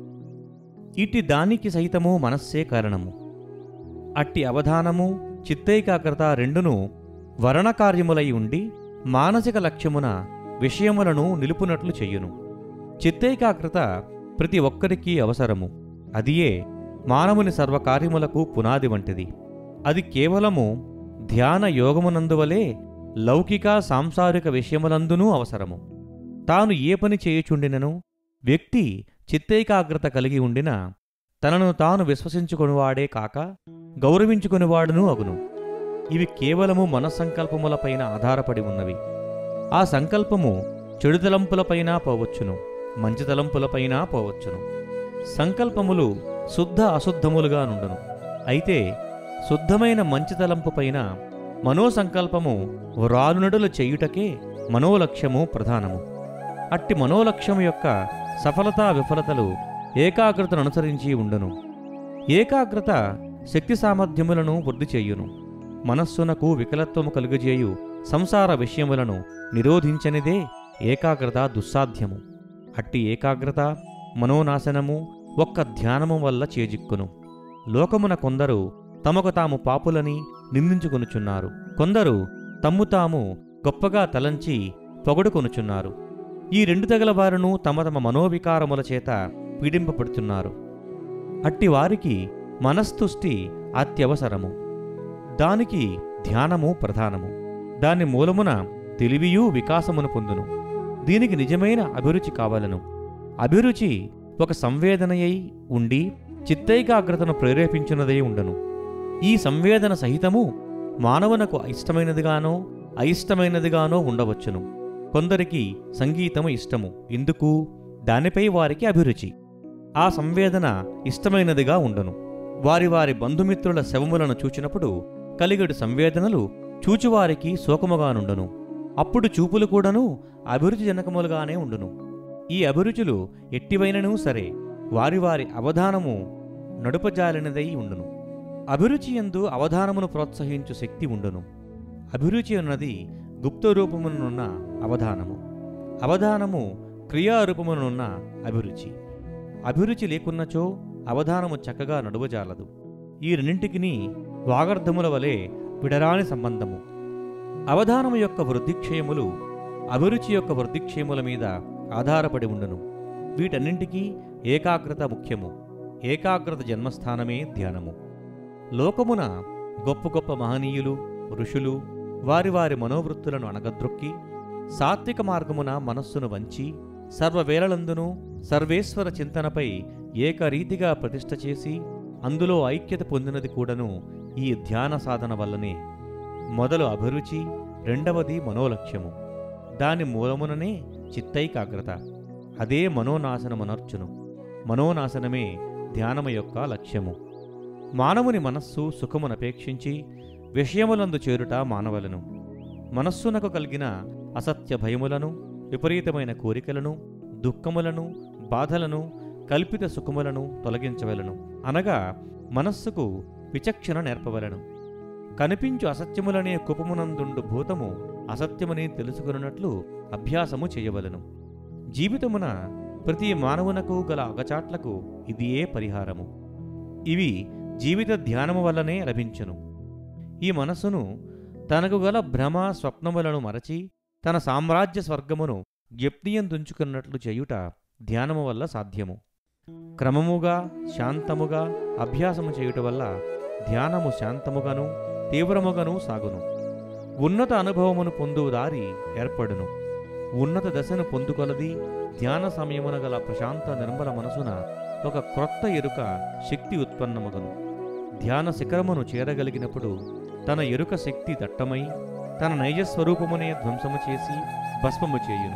ఇట్టి దానికి సహితము మనస్సే కారణము అట్టి అవధానము చిత్తైకాగ్రత రెండును వరణకార్యములై ఉండి మానసిక లక్ష్యమున విషయములను నిలుపునట్లు చెయ్యును చిత్తైకాగ్రత ప్రతి ఒక్కరికి అవసరము అదియే మానవుని సర్వకార్యములకు పునాది వంటిది అది కేవలము ధ్యాన యోగమునందువలే లౌకిక సాంసారిక విషయములందునూ అవసరము తాను ఏ పని చేయుచుండినను వ్యక్తి చిత్తైకాగ్రత కలిగి ఉండిన తనను తాను విశ్వసించుకొనివాడే కాక గౌరవించుకొనివాడును అగును ఇవి కేవలము మనస్సంకల్పములపైన ఆధారపడి ఉన్నవి ఆ సంకల్పము చెడు తలంపులపైన పోవచ్చును మంచి తలంపులపైన పోవచ్చును సంకల్పములు శుద్ధ అశుద్ధములుగా నుండును అయితే శుద్ధమైన మంచి తలంపుపైన మనోసంకల్పము రాలునడులు చేయుటకే మనోలక్ష్యము ప్రధానము అట్టి మనోలక్ష్యము యొక్క సఫలతా విఫలతలు ఏకాగ్రతను అనుసరించి ఉండును ఏకాగ్రత శక్తి సామర్థ్యములను వృద్ధి చేయును మనస్సునకు వికలత్వము కలుగజేయు సంసార విషయములను నిరోధించనిదే ఏకాగ్రత దుస్సాధ్యము అట్టి ఏకాగ్రత మనోనాశనము ఒక్క ధ్యానము వల్ల చేజిక్కును లోకమున కొందరు తమకు తాము పాపులని నిందించుకొనుచున్నారు కొందరు తమ్ము తాము గొప్పగా తలంచి పొగడుకొనుచున్నారు ఈ రెండు తెగలవారును తమ తమ మనోవికారముల చేత పీడింపబడుతున్నారు అట్టి వారికి మనస్తుష్టి అత్యవసరము దానికి ధ్యానము ప్రధానము దాని మూలమున తెలివియూ వికాసమును పొందును దీనికి నిజమైన అభిరుచి కావలను అభిరుచి ఒక సంవేదనయై ఉండి చిత్తైకాగ్రతను ప్రేరేపించినదై ఉండను ఈ సంవేదన సహితము మానవునకు ఇష్టమైనదిగానో అయిష్టమైనదిగానో ఉండవచ్చును కొందరికి సంగీతము ఇష్టము ఎందుకు దానిపై వారికి అభిరుచి ఆ సంవేదన ఇష్టమైనదిగా ఉండును వారి వారి బంధుమిత్రుల శవములను చూచినప్పుడు కలిగడు సంవేదనలు చూచువారికి శోకముగానుండును అప్పుడు చూపులు కూడాను అభిరుచి జనకములుగానే ఉండును ఈ అభిరుచులు ఎట్టివైనను సరే వారి వారి అవధానము నడుపజాలినదై ఉండును అభిరుచి ఎందు అవధానమును ప్రోత్సహించు శక్తి ఉండును అభిరుచి అన్నది గుప్త రూపమునున్న అవధానము అవధానము క్రియారూపమునున్న అభిరుచి అభిరుచి లేకున్నచో అవధానము చక్కగా నడువజాలదు ఈ రెండింటికిని వాగర్ధముల వలె విడరాని సంబంధము అవధానము యొక్క వృద్ధిక్షయములు అభిరుచి యొక్క వృద్ధిక్షయముల మీద ఆధారపడి ఉండును వీటన్నింటికీ ఏకాగ్రత ముఖ్యము ఏకాగ్రత జన్మస్థానమే ధ్యానము లోకమున గొప్ప గొప్ప మహనీయులు ఋషులు వారి వారి మనోవృత్తులను అణగద్రొక్కి సాత్విక మార్గమున మనస్సును వంచి సర్వవేళలందునూ సర్వేశ్వర చింతనపై ఏకరీతిగా ప్రతిష్ఠ చేసి అందులో ఐక్యత పొందినది కూడాను ఈ ధ్యాన సాధన వల్లనే మొదలు అభిరుచి రెండవది మనోలక్ష్యము దాని మూలముననే చిత్తైకాగ్రత అదే మనోనాశనమనర్చును మనోనాశనమే ధ్యానము యొక్క లక్ష్యము మానవుని మనస్సు సుఖమునపేక్షించి విషయములందు చేరుట మానవలను మనస్సునకు కలిగిన అసత్య భయములను విపరీతమైన కోరికలను దుఃఖములను బాధలను కల్పిత సుఖములను తొలగించవలను అనగా మనస్సుకు విచక్షణ నేర్పవలను కనిపించు అసత్యములనే కుపమునందుండు భూతము అసత్యమని తెలుసుకున్నట్లు అభ్యాసము చేయవలను జీవితమున ప్రతి మానవునకు గల అగచాట్లకు ఇదియే పరిహారము ఇవి జీవిత ధ్యానము వల్లనే లభించును ఈ మనస్సును తనకు గల భ్రమ స్వప్నములను మరచి తన సామ్రాజ్య స్వర్గమును జ్ఞప్తియందుంచుకున్నట్లు చేయుట ధ్యానము వల్ల సాధ్యము క్రమముగా శాంతముగా అభ్యాసము చేయుట వల్ల ధ్యానము శాంతముగాను తీవ్రముగాను సాగును ఉన్నత అనుభవమును పొందు దారి ఏర్పడును ఉన్నత దశను పొందుకొలది ధ్యాన సమయమున గల ప్రశాంత నిర్మల మనసున ఒక క్రొత్త ఎరుక శక్తి ఉత్పన్నమగను ధ్యాన శిఖరమును చేరగలిగినప్పుడు తన ఎరుక శక్తి దట్టమై తన నైజస్వరూపమునే ధ్వంసము చేసి భస్మము చేయును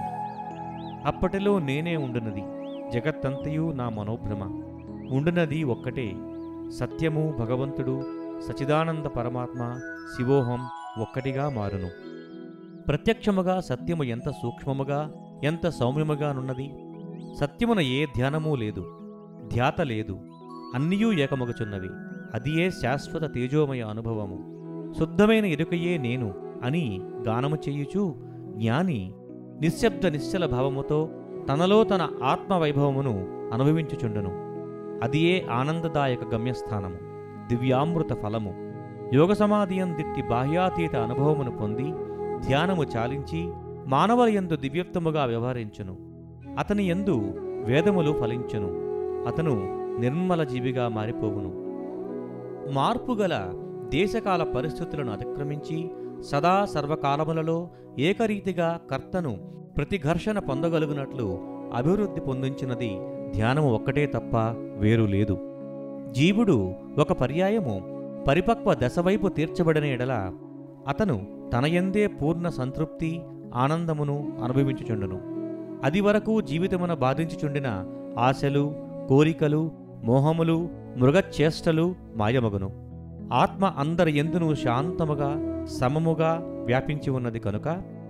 అప్పటిలో నేనే ఉండునది జగత్తంతయు నా మనోభ్రమ ఉండునది ఒక్కటే సత్యము భగవంతుడు సచిదానంద పరమాత్మ శివోహం ఒక్కటిగా మారును ప్రత్యక్షముగా సత్యము ఎంత సూక్ష్మముగా ఎంత సౌమ్యముగానున్నది సత్యమున ఏ ధ్యానమూ లేదు ధ్యాత లేదు అన్నియూ ఏకమగుచున్నవి అదియే శాశ్వత తేజోమయ అనుభవము శుద్ధమైన ఎరుకయే నేను అని గానము చేయుచు జ్ఞాని నిశ్శబ్ద నిశ్చల భావముతో తనలో తన ఆత్మవైభవమును అనుభవించుచుండును అదియే ఆనందదాయక గమ్యస్థానము దివ్యామృత ఫలము యోగ సమాధియందిట్టి బాహ్యాతీత అనుభవమును పొంది ధ్యానము చాలించి మానవుల యందు దివ్యత్వముగా వ్యవహరించును అతని యందు వేదములు ఫలించును అతను నిర్మల జీవిగా మారిపోవును మార్పుగల దేశకాల పరిస్థితులను అతిక్రమించి సదా సర్వకాలములలో ఏకరీతిగా కర్తను ప్రతి ఘర్షణ పొందగలుగునట్లు అభివృద్ధి పొందించినది ధ్యానము ఒక్కటే తప్ప వేరు లేదు జీవుడు ఒక పర్యాయము పరిపక్వ దశవైపు తీర్చబడిన ఎడల అతను తనయందే పూర్ణ సంతృప్తి ఆనందమును అనుభవించుచుండును అది వరకు జీవితమున బాధించుచుండిన ఆశలు కోరికలు మోహములు మృగచేష్టలు మాయమగును ఆత్మ అందరి ఎందును శాంతముగా సమముగా వ్యాపించి ఉన్నది కనుక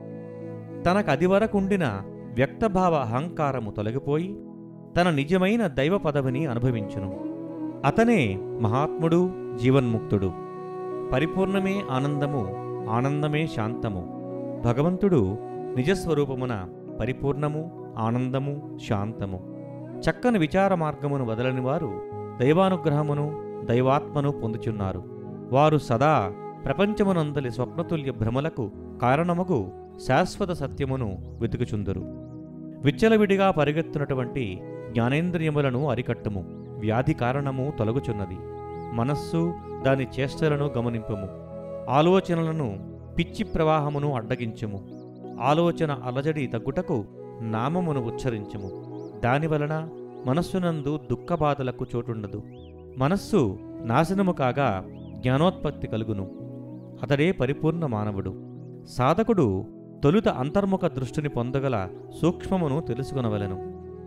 తనకది వరకుండిన వ్యక్తభావ అహంకారము తొలగిపోయి తన నిజమైన దైవ పదవిని అనుభవించును అతనే మహాత్ముడు జీవన్ముక్తుడు పరిపూర్ణమే ఆనందము ఆనందమే శాంతము భగవంతుడు నిజస్వరూపమున పరిపూర్ణము ఆనందము శాంతము చక్కని విచార మార్గమును వదలని వారు దైవానుగ్రహమును దైవాత్మను పొందుచున్నారు వారు సదా ప్రపంచమునందలి స్వప్నతుల్య భ్రమలకు కారణముగు శాశ్వత సత్యమును వెతుకుచుందురు విచ్చలవిడిగా పరిగెత్తునటువంటి జ్ఞానేంద్రియములను అరికట్టుము వ్యాధి కారణము తొలగుచున్నది మనస్సు దాని చేష్టలను గమనింపుము ఆలోచనలను పిచ్చి ప్రవాహమును అడ్డగించుము ఆలోచన అలజడి తగ్గుటకు నామమును ఉచ్చరించుము దానివలన మనస్సునందు దుఃఖబాధలకు చోటుండదు మనస్సు నాశనము కాగా జ్ఞానోత్పత్తి కలుగును అతడే పరిపూర్ణ మానవుడు సాధకుడు తొలుత అంతర్ముఖ దృష్టిని పొందగల సూక్ష్మమును తెలుసుకొనవలెను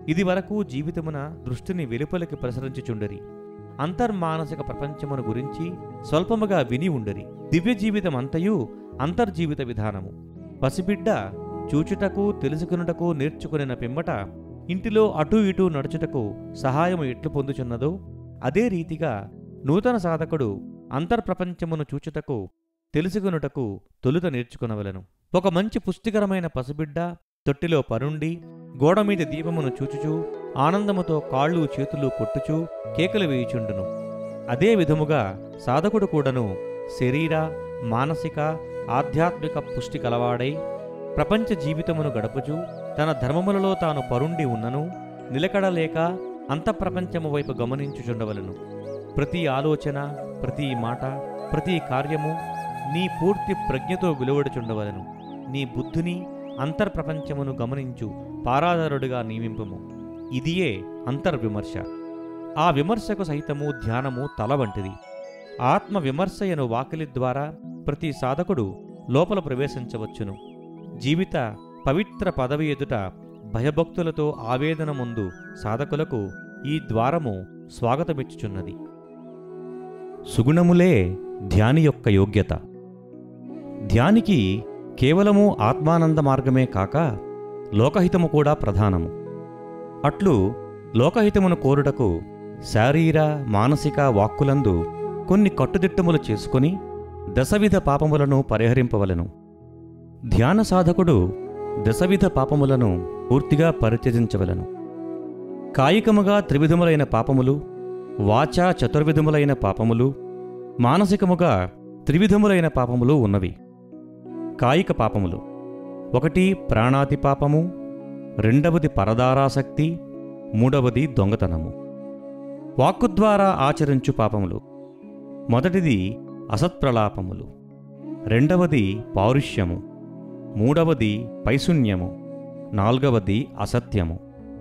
ఇది వరకు జీవితమున దృష్టిని వెలుపలికి ప్రసరించుచుండరి అంతర్మానసిక ప్రపంచమును గురించి స్వల్పముగా విని ఉండరి దివ్య జీవితం అంతయు అంతర్జీవిత విధానము పసిబిడ్డ చూచుటకు తెలుసుకునుటకు నేర్చుకునిన పిమ్మట ఇంటిలో అటూ ఇటూ నడుచుటకు సహాయము ఎట్లు పొందుచున్నదో అదే రీతిగా నూతన సాధకుడు అంతర్ప్రపంచమును చూచుటకు తెలుసుకునుటకు తొలుత నేర్చుకునవలను ఒక మంచి పుష్టికరమైన పసిబిడ్డ తొట్టిలో పరుండి గోడమీద దీపమును చూచుచూ ఆనందముతో కాళ్ళు చేతులు కొట్టుచూ కేకలు వేయుచుండును అదే విధముగా సాధకుడు కూడాను శరీర మానసిక ఆధ్యాత్మిక పుష్టి కలవాడై ప్రపంచ జీవితమును గడుపుచూ తన ధర్మములలో తాను పరుండి ఉన్నను నిలకడలేక అంతఃప్రపంచము వైపు గమనించుచుండవలను ప్రతి ఆలోచన ప్రతి మాట ప్రతి కార్యము నీ పూర్తి ప్రజ్ఞతో విలువడుచుండవలను నీ బుద్ధిని అంతర్ప్రపంచమును గమనించు పారాదరుడిగా నియమింపము ఇదియే అంతర్విమర్శ ఆ విమర్శకు సహితము ధ్యానము తల వంటిది ఆత్మ విమర్శయను వాకిలి ద్వారా ప్రతి సాధకుడు లోపల ప్రవేశించవచ్చును జీవిత పవిత్ర పదవి ఎదుట భయభక్తులతో ఆవేదన ముందు సాధకులకు ఈ ద్వారము స్వాగతమిచ్చుచున్నది సుగుణములే ధ్యాని యొక్క యోగ్యత ధ్యానికి కేవలము ఆత్మానంద మార్గమే కాక లోకహితము కూడా ప్రధానము అట్లు లోకహితమును కోరుటకు శారీర మానసిక వాక్కులందు కొన్ని కట్టుదిట్టములు చేసుకొని దశవిధ పాపములను పరిహరింపవలను ధ్యాన సాధకుడు దశవిధ పాపములను పూర్తిగా పరిత్యజించవలను కాయికముగా త్రివిధములైన పాపములు వాచా చతుర్విధములైన పాపములు మానసికముగా త్రివిధములైన పాపములు ఉన్నవి కాయిక పాపములు ఒకటి ప్రాణాతి పాపము రెండవది పరదారాసక్తి మూడవది దొంగతనము వాక్కు ద్వారా ఆచరించు పాపములు మొదటిది అసత్ప్రలాపములు రెండవది పౌరుష్యము మూడవది పైశూన్యము నాల్గవది అసత్యము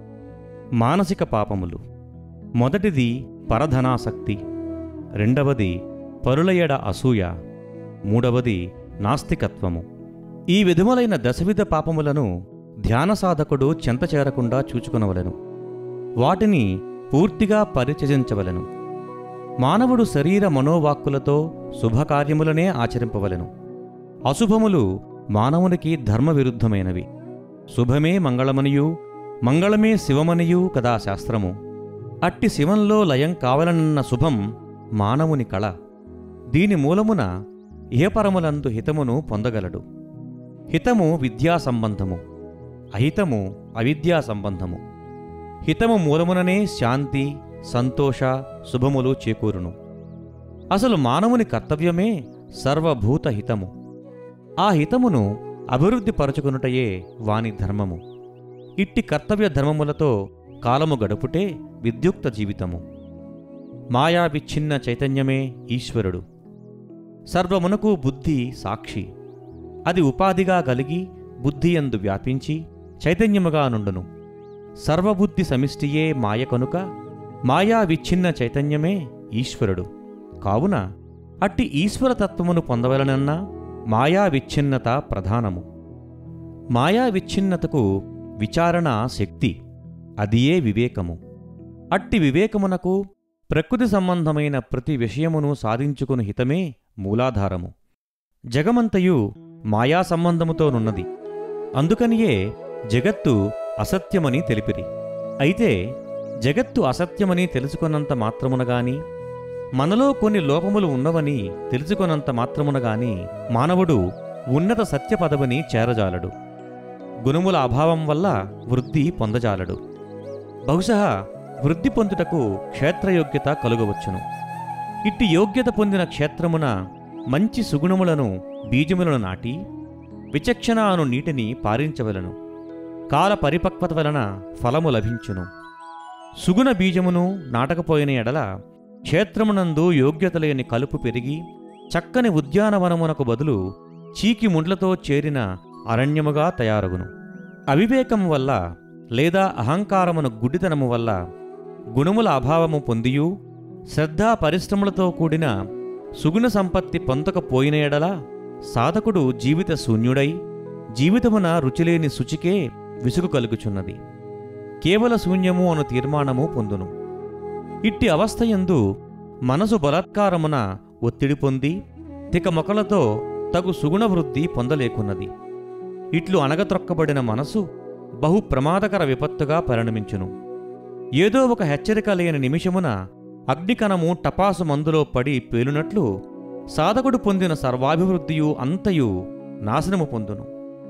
మానసిక పాపములు మొదటిది పరధనాసక్తి రెండవది పరులయడ అసూయ మూడవది నాస్తికత్వము ఈ విధములైన దశవిధ పాపములను ధ్యాన సాధకుడు చెంత చేరకుండా చూచుకునవలెను వాటిని పూర్తిగా పరిత్యజించవలెను మానవుడు శరీర మనోవాక్కులతో శుభకార్యములనే ఆచరింపవలెను అశుభములు మానవునికి ధర్మ విరుద్ధమైనవి శుభమే మంగళమనియు మంగళమే శివమనియు కదా శాస్త్రము అట్టి శివంలో లయం కావలనన్న శుభం మానవుని కళ దీని మూలమున ఇహపరములందు హితమును పొందగలడు హితము విద్యా సంబంధము అహితము అవిద్యా సంబంధము హితము మూలముననే శాంతి సంతోష శుభములు చేకూరును అసలు మానవుని కర్తవ్యమే సర్వభూత హితము ఆ హితమును అభివృద్ధి పరచుకునుటయే వాని ధర్మము ఇట్టి కర్తవ్య ధర్మములతో కాలము గడుపుటే విద్యుక్త జీవితము మాయా విచ్ఛిన్న చైతన్యమే ఈశ్వరుడు సర్వమునకు బుద్ధి సాక్షి అది ఉపాధిగా కలిగి బుద్ధియందు వ్యాపించి చైతన్యముగా నుండును సర్వబుద్ధి సమిష్టియే మాయ కనుక మాయా విచ్ఛిన్న చైతన్యమే ఈశ్వరుడు కావున అట్టి ఈశ్వరతత్వమును పొందవలనన్నా మాయా విచ్ఛిన్నత ప్రధానము మాయా విచ్ఛిన్నతకు విచారణ శక్తి అదియే వివేకము అట్టి వివేకమునకు ప్రకృతి సంబంధమైన ప్రతి విషయమును సాధించుకుని హితమే మూలాధారము జగమంతయు మాయా సంబంధముతోనున్నది అందుకనియే జగత్తు అసత్యమని తెలిపిరి అయితే జగత్తు అసత్యమని తెలుసుకున్నంత మాత్రమున గాని మనలో కొన్ని లోపములు ఉన్నవని తెలుసుకున్నంత మాత్రమున గాని మానవుడు ఉన్నత సత్య పదవిని చేరజాలడు గుణముల అభావం వల్ల వృద్ధి పొందజాలడు బహుశా వృద్ధి పొందుటకు క్షేత్రయోగ్యత కలుగవచ్చును ఇట్టి యోగ్యత పొందిన క్షేత్రమున మంచి సుగుణములను బీజములను నాటి విచక్షణ అను నీటిని పారించవలను కాల పరిపక్వత వలన ఫలము లభించును సుగుణ బీజమును నాటకపోయిన ఎడల క్షేత్రమునందు యోగ్యత లేని కలుపు పెరిగి చక్కని ఉద్యానవనమునకు బదులు చీకి ముండ్లతో చేరిన అరణ్యముగా తయారగును అవివేకము వల్ల లేదా అహంకారమును గుడ్డితనము వల్ల గుణముల అభావము పొందియు శ్రద్ధా పరిశ్రమలతో కూడిన సుగుణ సంపత్తి పొందకపోయిన ఎడల సాధకుడు జీవిత శూన్యుడై జీవితమున రుచిలేని శుచికే విసుగు కలుగుచున్నది కేవల శూన్యము అను తీర్మానము పొందును ఇట్టి అవస్థయందు మనసు బలాత్కారమున ఒత్తిడి పొంది తికమొకలతో తగు సుగుణ వృద్ధి పొందలేకున్నది ఇట్లు అనగత్రొక్కబడిన మనసు బహు ప్రమాదకర విపత్తుగా పరిణమించును ఏదో ఒక హెచ్చరిక లేని నిమిషమున అగ్నికణము టపాసు మందులో పడి పేలునట్లు సాధకుడు పొందిన సర్వాభివృద్ధియు అంతయు నాశనము పొందును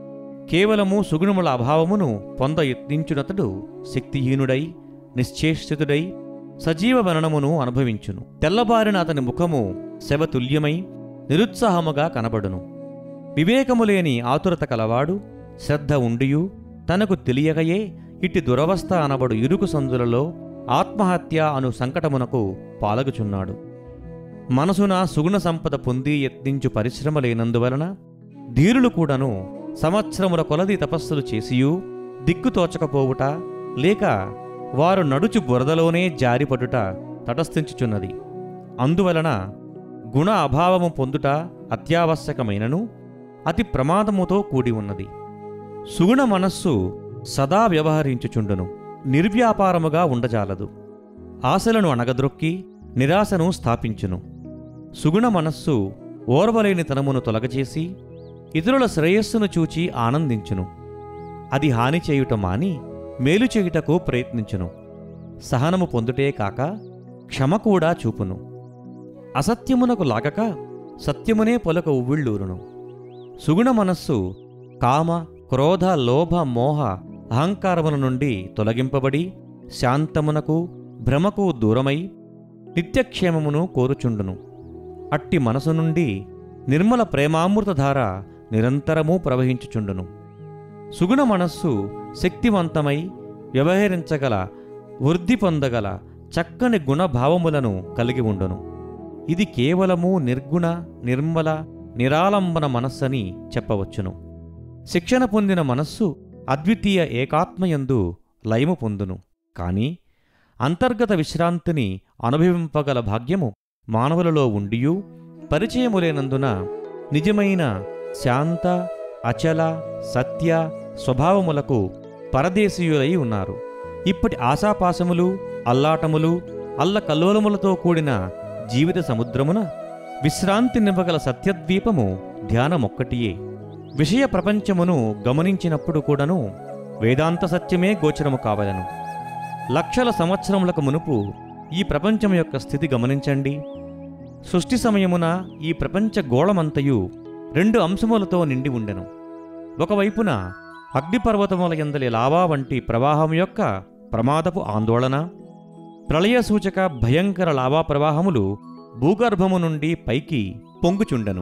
కేవలము సుగుణముల అభావమును పొంద యత్నించునతడు శక్తిహీనుడై నిశ్చేష్టితుడై సజీవ మరణమును అనుభవించును తెల్లబారిన అతని ముఖము శవతుల్యమై నిరుత్సాహముగా కనబడును వివేకము లేని ఆతురత కలవాడు శ్రద్ధ ఉండియు తనకు తెలియగయే ఇట్టి దురవస్థ అనబడు ఇరుకు సందులలో ఆత్మహత్య అను సంకటమునకు పాలగుచున్నాడు మనసున సుగుణ సంపద పొంది యత్నించు పరిశ్రమ లేనందువలన ధీరులు కూడాను సంవత్సరముల కొలది తపస్సులు చేసియూ దిక్కుతోచకపోవుట లేక వారు నడుచు బురదలోనే జారిపడుట తటస్థించుచున్నది అందువలన గుణ అభావము పొందుట అత్యావశ్యకమైనను అతి ప్రమాదముతో కూడి ఉన్నది సుగుణ మనస్సు సదా వ్యవహరించుచుండును నిర్వ్యాపారముగా ఉండజాలదు ఆశలను అణగద్రొక్కి నిరాశను స్థాపించును సుగుణ మనస్సు ఓర్వలేని తనమును తొలగచేసి ఇతరుల శ్రేయస్సును చూచి ఆనందించును అది హాని చేయుట మాని మేలు చేయుటకు ప్రయత్నించును సహనము పొందుటే కాక క్షమ కూడా చూపును అసత్యమునకు లాగక సత్యమునే పొలక ఉవ్విళ్ళూరును సుగుణ మనస్సు కామ క్రోధ లోభ మోహ అహంకారముల నుండి తొలగింపబడి శాంతమునకు భ్రమకు దూరమై నిత్యక్షేమమును కోరుచుండును అట్టి మనసు నుండి నిర్మల ప్రేమామృతధార నిరంతరము ప్రవహించుచుండును సుగుణ మనస్సు శక్తివంతమై వ్యవహరించగల వృద్ధి పొందగల చక్కని గుణభావములను కలిగి ఉండును ఇది కేవలము నిర్గుణ నిర్మల నిరాలంబన మనస్సని చెప్పవచ్చును శిక్షణ పొందిన మనస్సు అద్వితీయ ఏకాత్మయందు లయము పొందును కాని అంతర్గత విశ్రాంతిని అనుభవింపగల భాగ్యము మానవులలో ఉండియూ పరిచయము లేనందున నిజమైన శాంత అచల సత్య స్వభావములకు పరదేశీయులై ఉన్నారు ఇప్పటి ఆశాపాశములు అల్లాటములు అల్లకల్లోలములతో కూడిన జీవిత సముద్రమున విశ్రాంతినివ్వగల సత్యద్వీపము ధ్యానమొక్కటియే విషయ ప్రపంచమును గమనించినప్పుడు కూడాను వేదాంత సత్యమే గోచరము కావలను లక్షల సంవత్సరములకు మునుపు ఈ ప్రపంచం యొక్క స్థితి గమనించండి సృష్టి సమయమున ఈ ప్రపంచ గోళమంతయు రెండు అంశములతో నిండి ఉండెను ఒకవైపున అగ్నిపర్వతముల ఎందలి లావా వంటి ప్రవాహం యొక్క ప్రమాదపు ఆందోళన ప్రళయ సూచక భయంకర లావా ప్రవాహములు భూగర్భము నుండి పైకి పొంగుచుండెను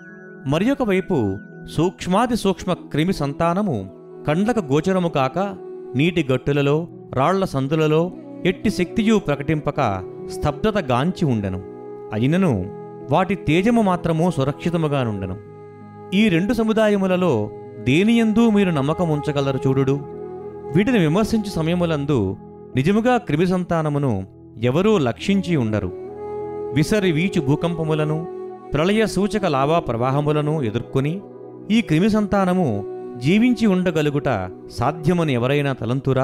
మరియొక వైపు సూక్ష్మాది సూక్ష్మ క్రిమి సంతానము కండ్లకు గోచరము కాక నీటి గట్టులలో రాళ్ల సందులలో ఎట్టి శక్తియు ప్రకటింపక స్తబ్దత గాంచి ఉండెను అయినను వాటి తేజము మాత్రము సురక్షితముగా నుండెను ఈ రెండు సముదాయములలో దేనియందు మీరు నమ్మకం ఉంచగలరు చూడుడు వీటిని విమర్శించు సమయములందు నిజముగా క్రిమి సంతానమును ఎవరూ లక్షించి ఉండరు విసరి వీచు భూకంపములను ప్రళయ సూచక లావా ప్రవాహములను ఎదుర్కొని ఈ క్రిమి సంతానము జీవించి ఉండగలుగుట సాధ్యమని ఎవరైనా తలంతురా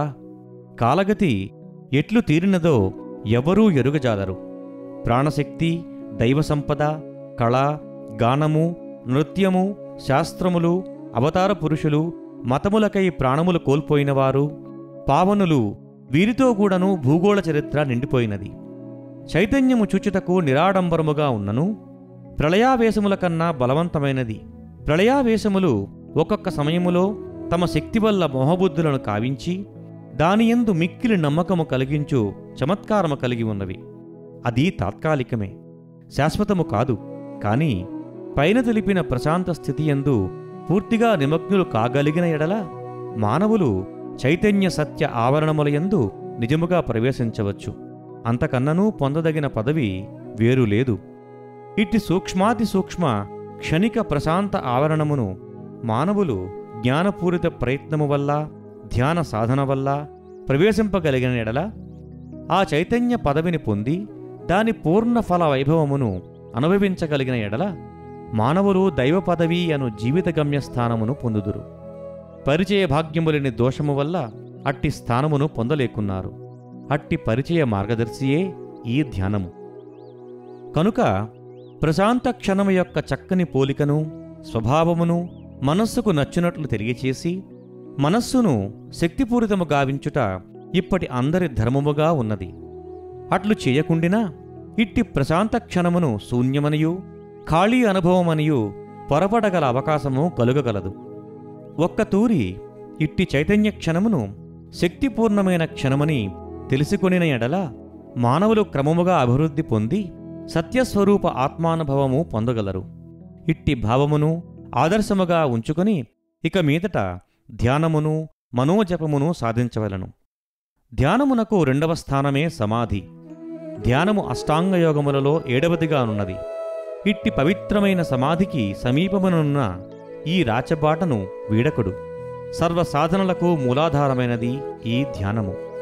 కాలగతి ఎట్లు తీరినదో ఎవరూ ఎరుగజాలరు ప్రాణశక్తి దైవ సంపద కళ గానము నృత్యము శాస్త్రములు అవతార పురుషులు మతములకై ప్రాణములు కోల్పోయినవారు పావనులు వీరితో కూడాను భూగోళ చరిత్ర నిండిపోయినది చైతన్యము చూచుటకు నిరాడంబరముగా ఉన్నను ప్రళయావేశముల కన్నా బలవంతమైనది ప్రళయావేశములు ఒక్కొక్క సమయములో తమ శక్తి వల్ల మోహబుద్ధులను కావించి దానియందు మిక్కిలి నమ్మకము కలిగించు చమత్కారము కలిగి ఉన్నవి అది తాత్కాలికమే శాశ్వతము కాదు కాని పైన తెలిపిన ప్రశాంత స్థితియందు పూర్తిగా నిమగ్నులు కాగలిగిన ఎడల మానవులు చైతన్య సత్య ఆవరణములయందు నిజముగా ప్రవేశించవచ్చు అంతకన్ననూ పొందదగిన పదవి వేరు లేదు ఇట్టి సూక్ష్మాతి సూక్ష్మ క్షణిక ప్రశాంత ఆవరణమును మానవులు జ్ఞానపూరిత ప్రయత్నము వల్ల ధ్యాన సాధన వల్ల ప్రవేశింపగలిగిన ఎడల ఆ చైతన్య పదవిని పొంది దాని పూర్ణ ఫల వైభవమును అనుభవించగలిగిన ఎడల మానవులు దైవ పదవి అను జీవిత గమ్యస్థానమును పొందుదురు పరిచయ భాగ్యములేని దోషము వల్ల అట్టి స్థానమును పొందలేకున్నారు అట్టి పరిచయ మార్గదర్శియే ఈ ధ్యానము కనుక ప్రశాంత క్షణము యొక్క చక్కని పోలికను స్వభావమును మనస్సుకు నచ్చినట్లు తెలియచేసి మనస్సును శక్తిపూరితము గావించుట ఇప్పటి అందరి ధర్మముగా ఉన్నది అట్లు చేయకుండినా ఇట్టి ప్రశాంత క్షణమును శూన్యమనియు ఖాళీ అనుభవమనియు పొరపడగల అవకాశము కలుగగలదు ఒక్క తూరి ఇట్టి చైతన్య క్షణమును శక్తిపూర్ణమైన క్షణమని తెలుసుకొనిన ఎడల మానవులు క్రమముగా అభివృద్ధి పొంది సత్యస్వరూప ఆత్మానుభవము పొందగలరు ఇట్టి భావమును ఆదర్శముగా ఉంచుకొని ఇక మీదట ధ్యానమును మనోజపమును సాధించవలను ధ్యానమునకు రెండవ స్థానమే సమాధి ధ్యానము అష్టాంగయోగములలో ఏడవదిగానున్నది ఇట్టి పవిత్రమైన సమాధికి సమీపమునున్న ఈ రాచబాటను వీడకుడు సర్వ సాధనలకు మూలాధారమైనది ఈ ధ్యానము